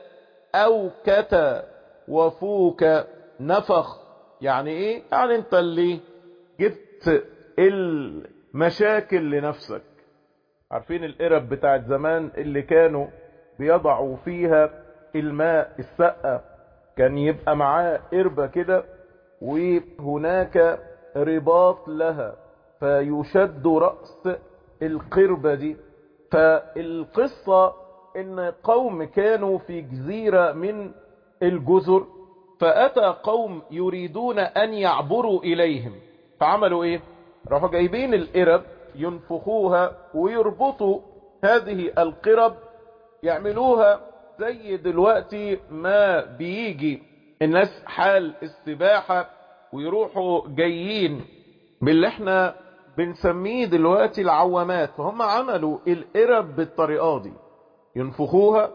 أوكت وفوك نفخ يعني ايه يعني انت اللي جبت المشاكل لنفسك عارفين القرب بتاعت زمان اللي كانوا بيضعوا فيها الماء السقة كان يبقى معاه قربة كده وهناك رباط لها فيشد رأس القربة دي فالقصة ان قوم كانوا في جزيرة من الجزر فأتى قوم يريدون أن يعبروا إليهم فعملوا إيه راحوا جايبين القرب ينفخوها ويربطوا هذه القرب يعملوها زي دلوقتي ما بيجي الناس حال السباحة ويروحوا جايين باللي احنا بنسميه دلوقتي العوامات فهم عملوا القرب بالطريقة دي ينفخوها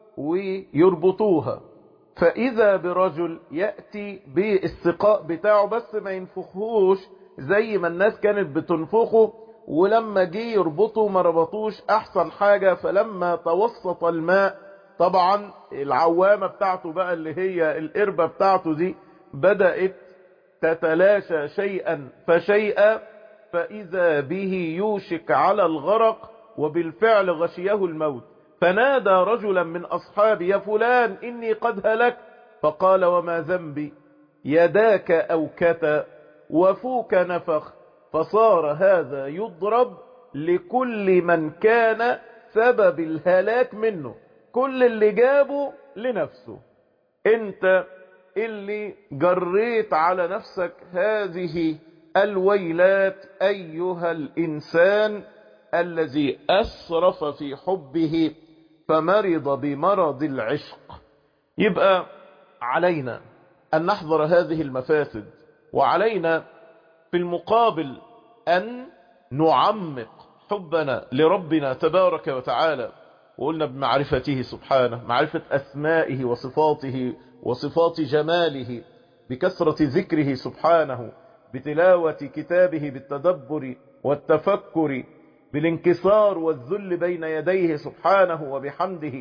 ويربطوها فإذا برجل يأتي بالسقاء بتاعه بس ما ينفخوش زي ما الناس كانت بتنفخه ولما جه يربطه ما ربطوش أحسن حاجة فلما توسط الماء طبعا العوامة بتاعته بقى اللي هي القربة بتاعته دي بدأت تتلاشى شيئا فشيئا فإذا به يوشك على الغرق وبالفعل غشيه الموت فنادى رجلا من أصحابي يا فلان إني قد هلك فقال وما ذنبي يداك أوكتا وفوك نفخ فصار هذا يضرب لكل من كان سبب الهلاك منه كل اللي جابه لنفسه انت اللي جريت على نفسك هذه الويلات أيها الإنسان الذي أسرف في حبه فمرض بمرض العشق يبقى علينا أن نحذر هذه المفاسد وعلينا في المقابل أن نعمق حبنا لربنا تبارك وتعالى وقلنا بمعرفته سبحانه معرفة أسمائه وصفاته وصفات جماله بكثرة ذكره سبحانه بتلاوة كتابه بالتدبر والتفكر بالانكسار والذل بين يديه سبحانه وبحمده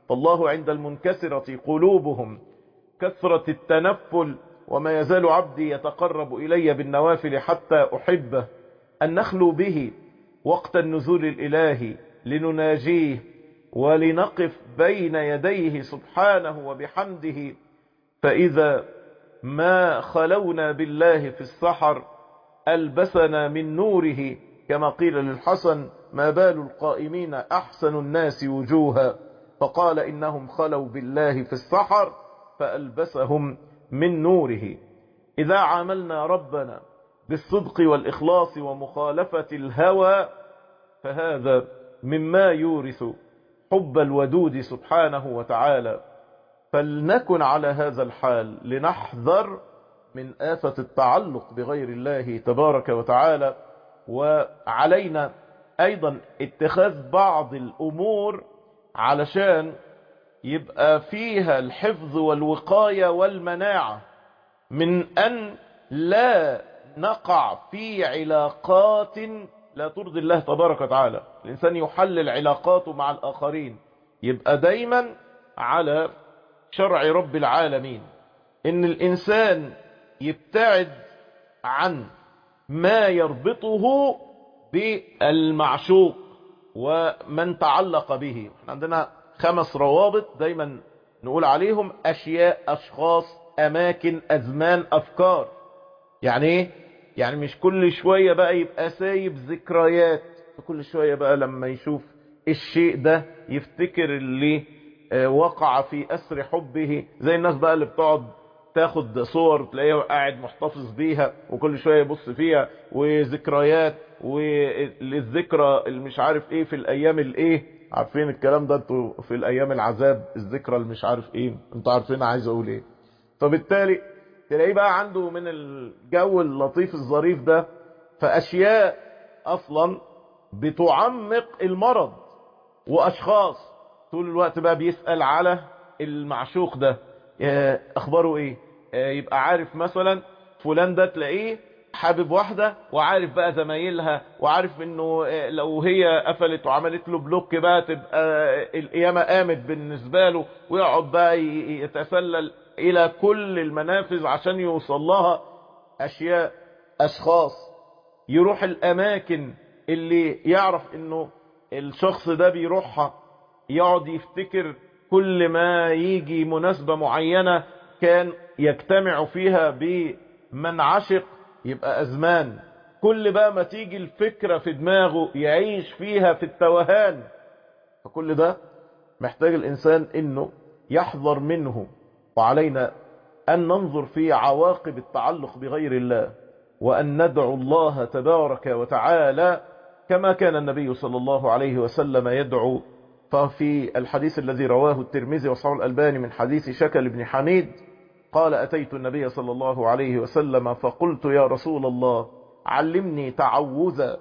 فالله عند المنكسرة قلوبهم كثرة التنفل وما يزال عبدي يتقرب إلي بالنوافل حتى أحبه أن نخلو به وقت النزول الإلهي لنناجيه ولنقف بين يديه سبحانه وبحمده فإذا ما خلونا بالله في السحر ألبسنا من نوره كما قيل للحسن ما بال القائمين أحسن الناس وجوها فقال إنهم خلوا بالله في السحر فألبسهم من نوره إذا عاملنا ربنا بالصدق والإخلاص ومخالفة الهوى فهذا مما يورث حب الودود سبحانه وتعالى فلنكن على هذا الحال لنحذر من آفة التعلق بغير الله تبارك وتعالى وعلينا أيضا اتخاذ بعض الأمور علشان يبقى فيها الحفظ والوقاية والمناعة من أن لا نقع في علاقات لا ترضي الله تبارك وتعالى الإنسان يحلل علاقاته مع الآخرين يبقى دايما على شرع رب العالمين إن الإنسان يبتعد عن ما يربطه بالمعشوق ومن تعلق به احنا عندنا خمس روابط دايما نقول عليهم أشياء أشخاص أماكن أزمان أفكار يعني ايه يعني مش كل شوية بقى يبقى سايب ذكريات كل شوية بقى لما يشوف الشيء ده يفتكر اللي وقع في أسر حبه زي الناس بقى اللي بتقعد تاخد صور تلاقيه قاعد محتفظ بيها وكل شوية يبص فيها وذكريات والذكرى اللي مش عارف ايه في الايام الايه عارفين الكلام ده انتوا في الايام العذاب الذكرى اللي مش عارف ايه انتوا عارفين عايز اقول ايه فبالتالي تلاقيه بقى عنده من الجو اللطيف الظريف ده فاشياء اصلا بتعمق المرض واشخاص طول الوقت بقى بيسأل على المعشوق ده اخباره ايه يبقى عارف مثلا فلان ده تلاقيه حابب واحدة وعارف بقى زمايلها وعارف انه لو هي قفلت وعملت له بلوك بقى تبقى القيامة قامت بالنسبة له ويقعد بقى يتسلل الى كل المنافذ عشان يوصل لها اشياء اشخاص يروح الاماكن اللي يعرف انه الشخص ده بيروحها يقعد يفتكر كل ما يجي مناسبة معينة كان يجتمع فيها بمن عشق يبقى أزمان كل بقى ما تيجي الفكرة في دماغه يعيش فيها في التوهان فكل ده محتاج الإنسان إنه يحذر منه وعلينا أن ننظر في عواقب التعلق بغير الله وأن ندعو الله تبارك وتعالى كما كان النبي صلى الله عليه وسلم يدعو ففي الحديث الذي رواه الترمذي وصححه الألباني من حديث شكل بن حميد قال أتيت النبي صلى الله عليه وسلم فقلت يا رسول الله علمني تعوذا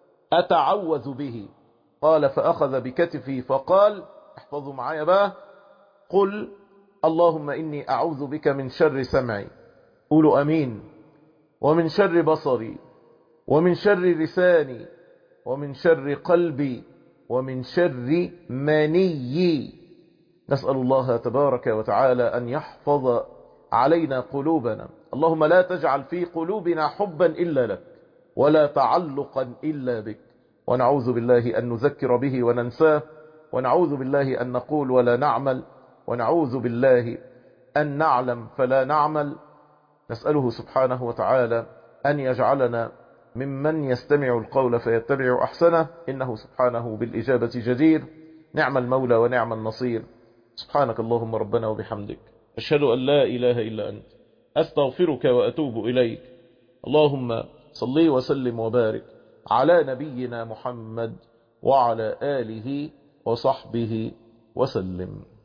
أتعوذ به قال فأخذ بكتفي فقال احفظوا معايا بقى قل اللهم إني أعوذ بك من شر سمعي قولوا أمين ومن شر بصري ومن شر لساني ومن شر قلبي ومن شر مني نسأل الله تبارك وتعالى أن يحفظ علينا قلوبنا اللهم لا تجعل في قلوبنا حبا إلا لك ولا تعلقا إلا بك ونعوذ بالله أن نذكر به وننساه ونعوذ بالله أن نقول ولا نعمل ونعوذ بالله أن نعلم فلا نعمل نسأله سبحانه وتعالى أن يجعلنا ممن يستمع القول فيتبع أحسنه إنه سبحانه بالإجابة جدير نعم المولى ونعم النصير سبحانك اللهم ربنا وبحمدك أشهد أن لا إله إلا أنت أستغفرك وأتوب إليك اللهم صلي وسلم وبارك على نبينا محمد وعلى آله وصحبه وسلم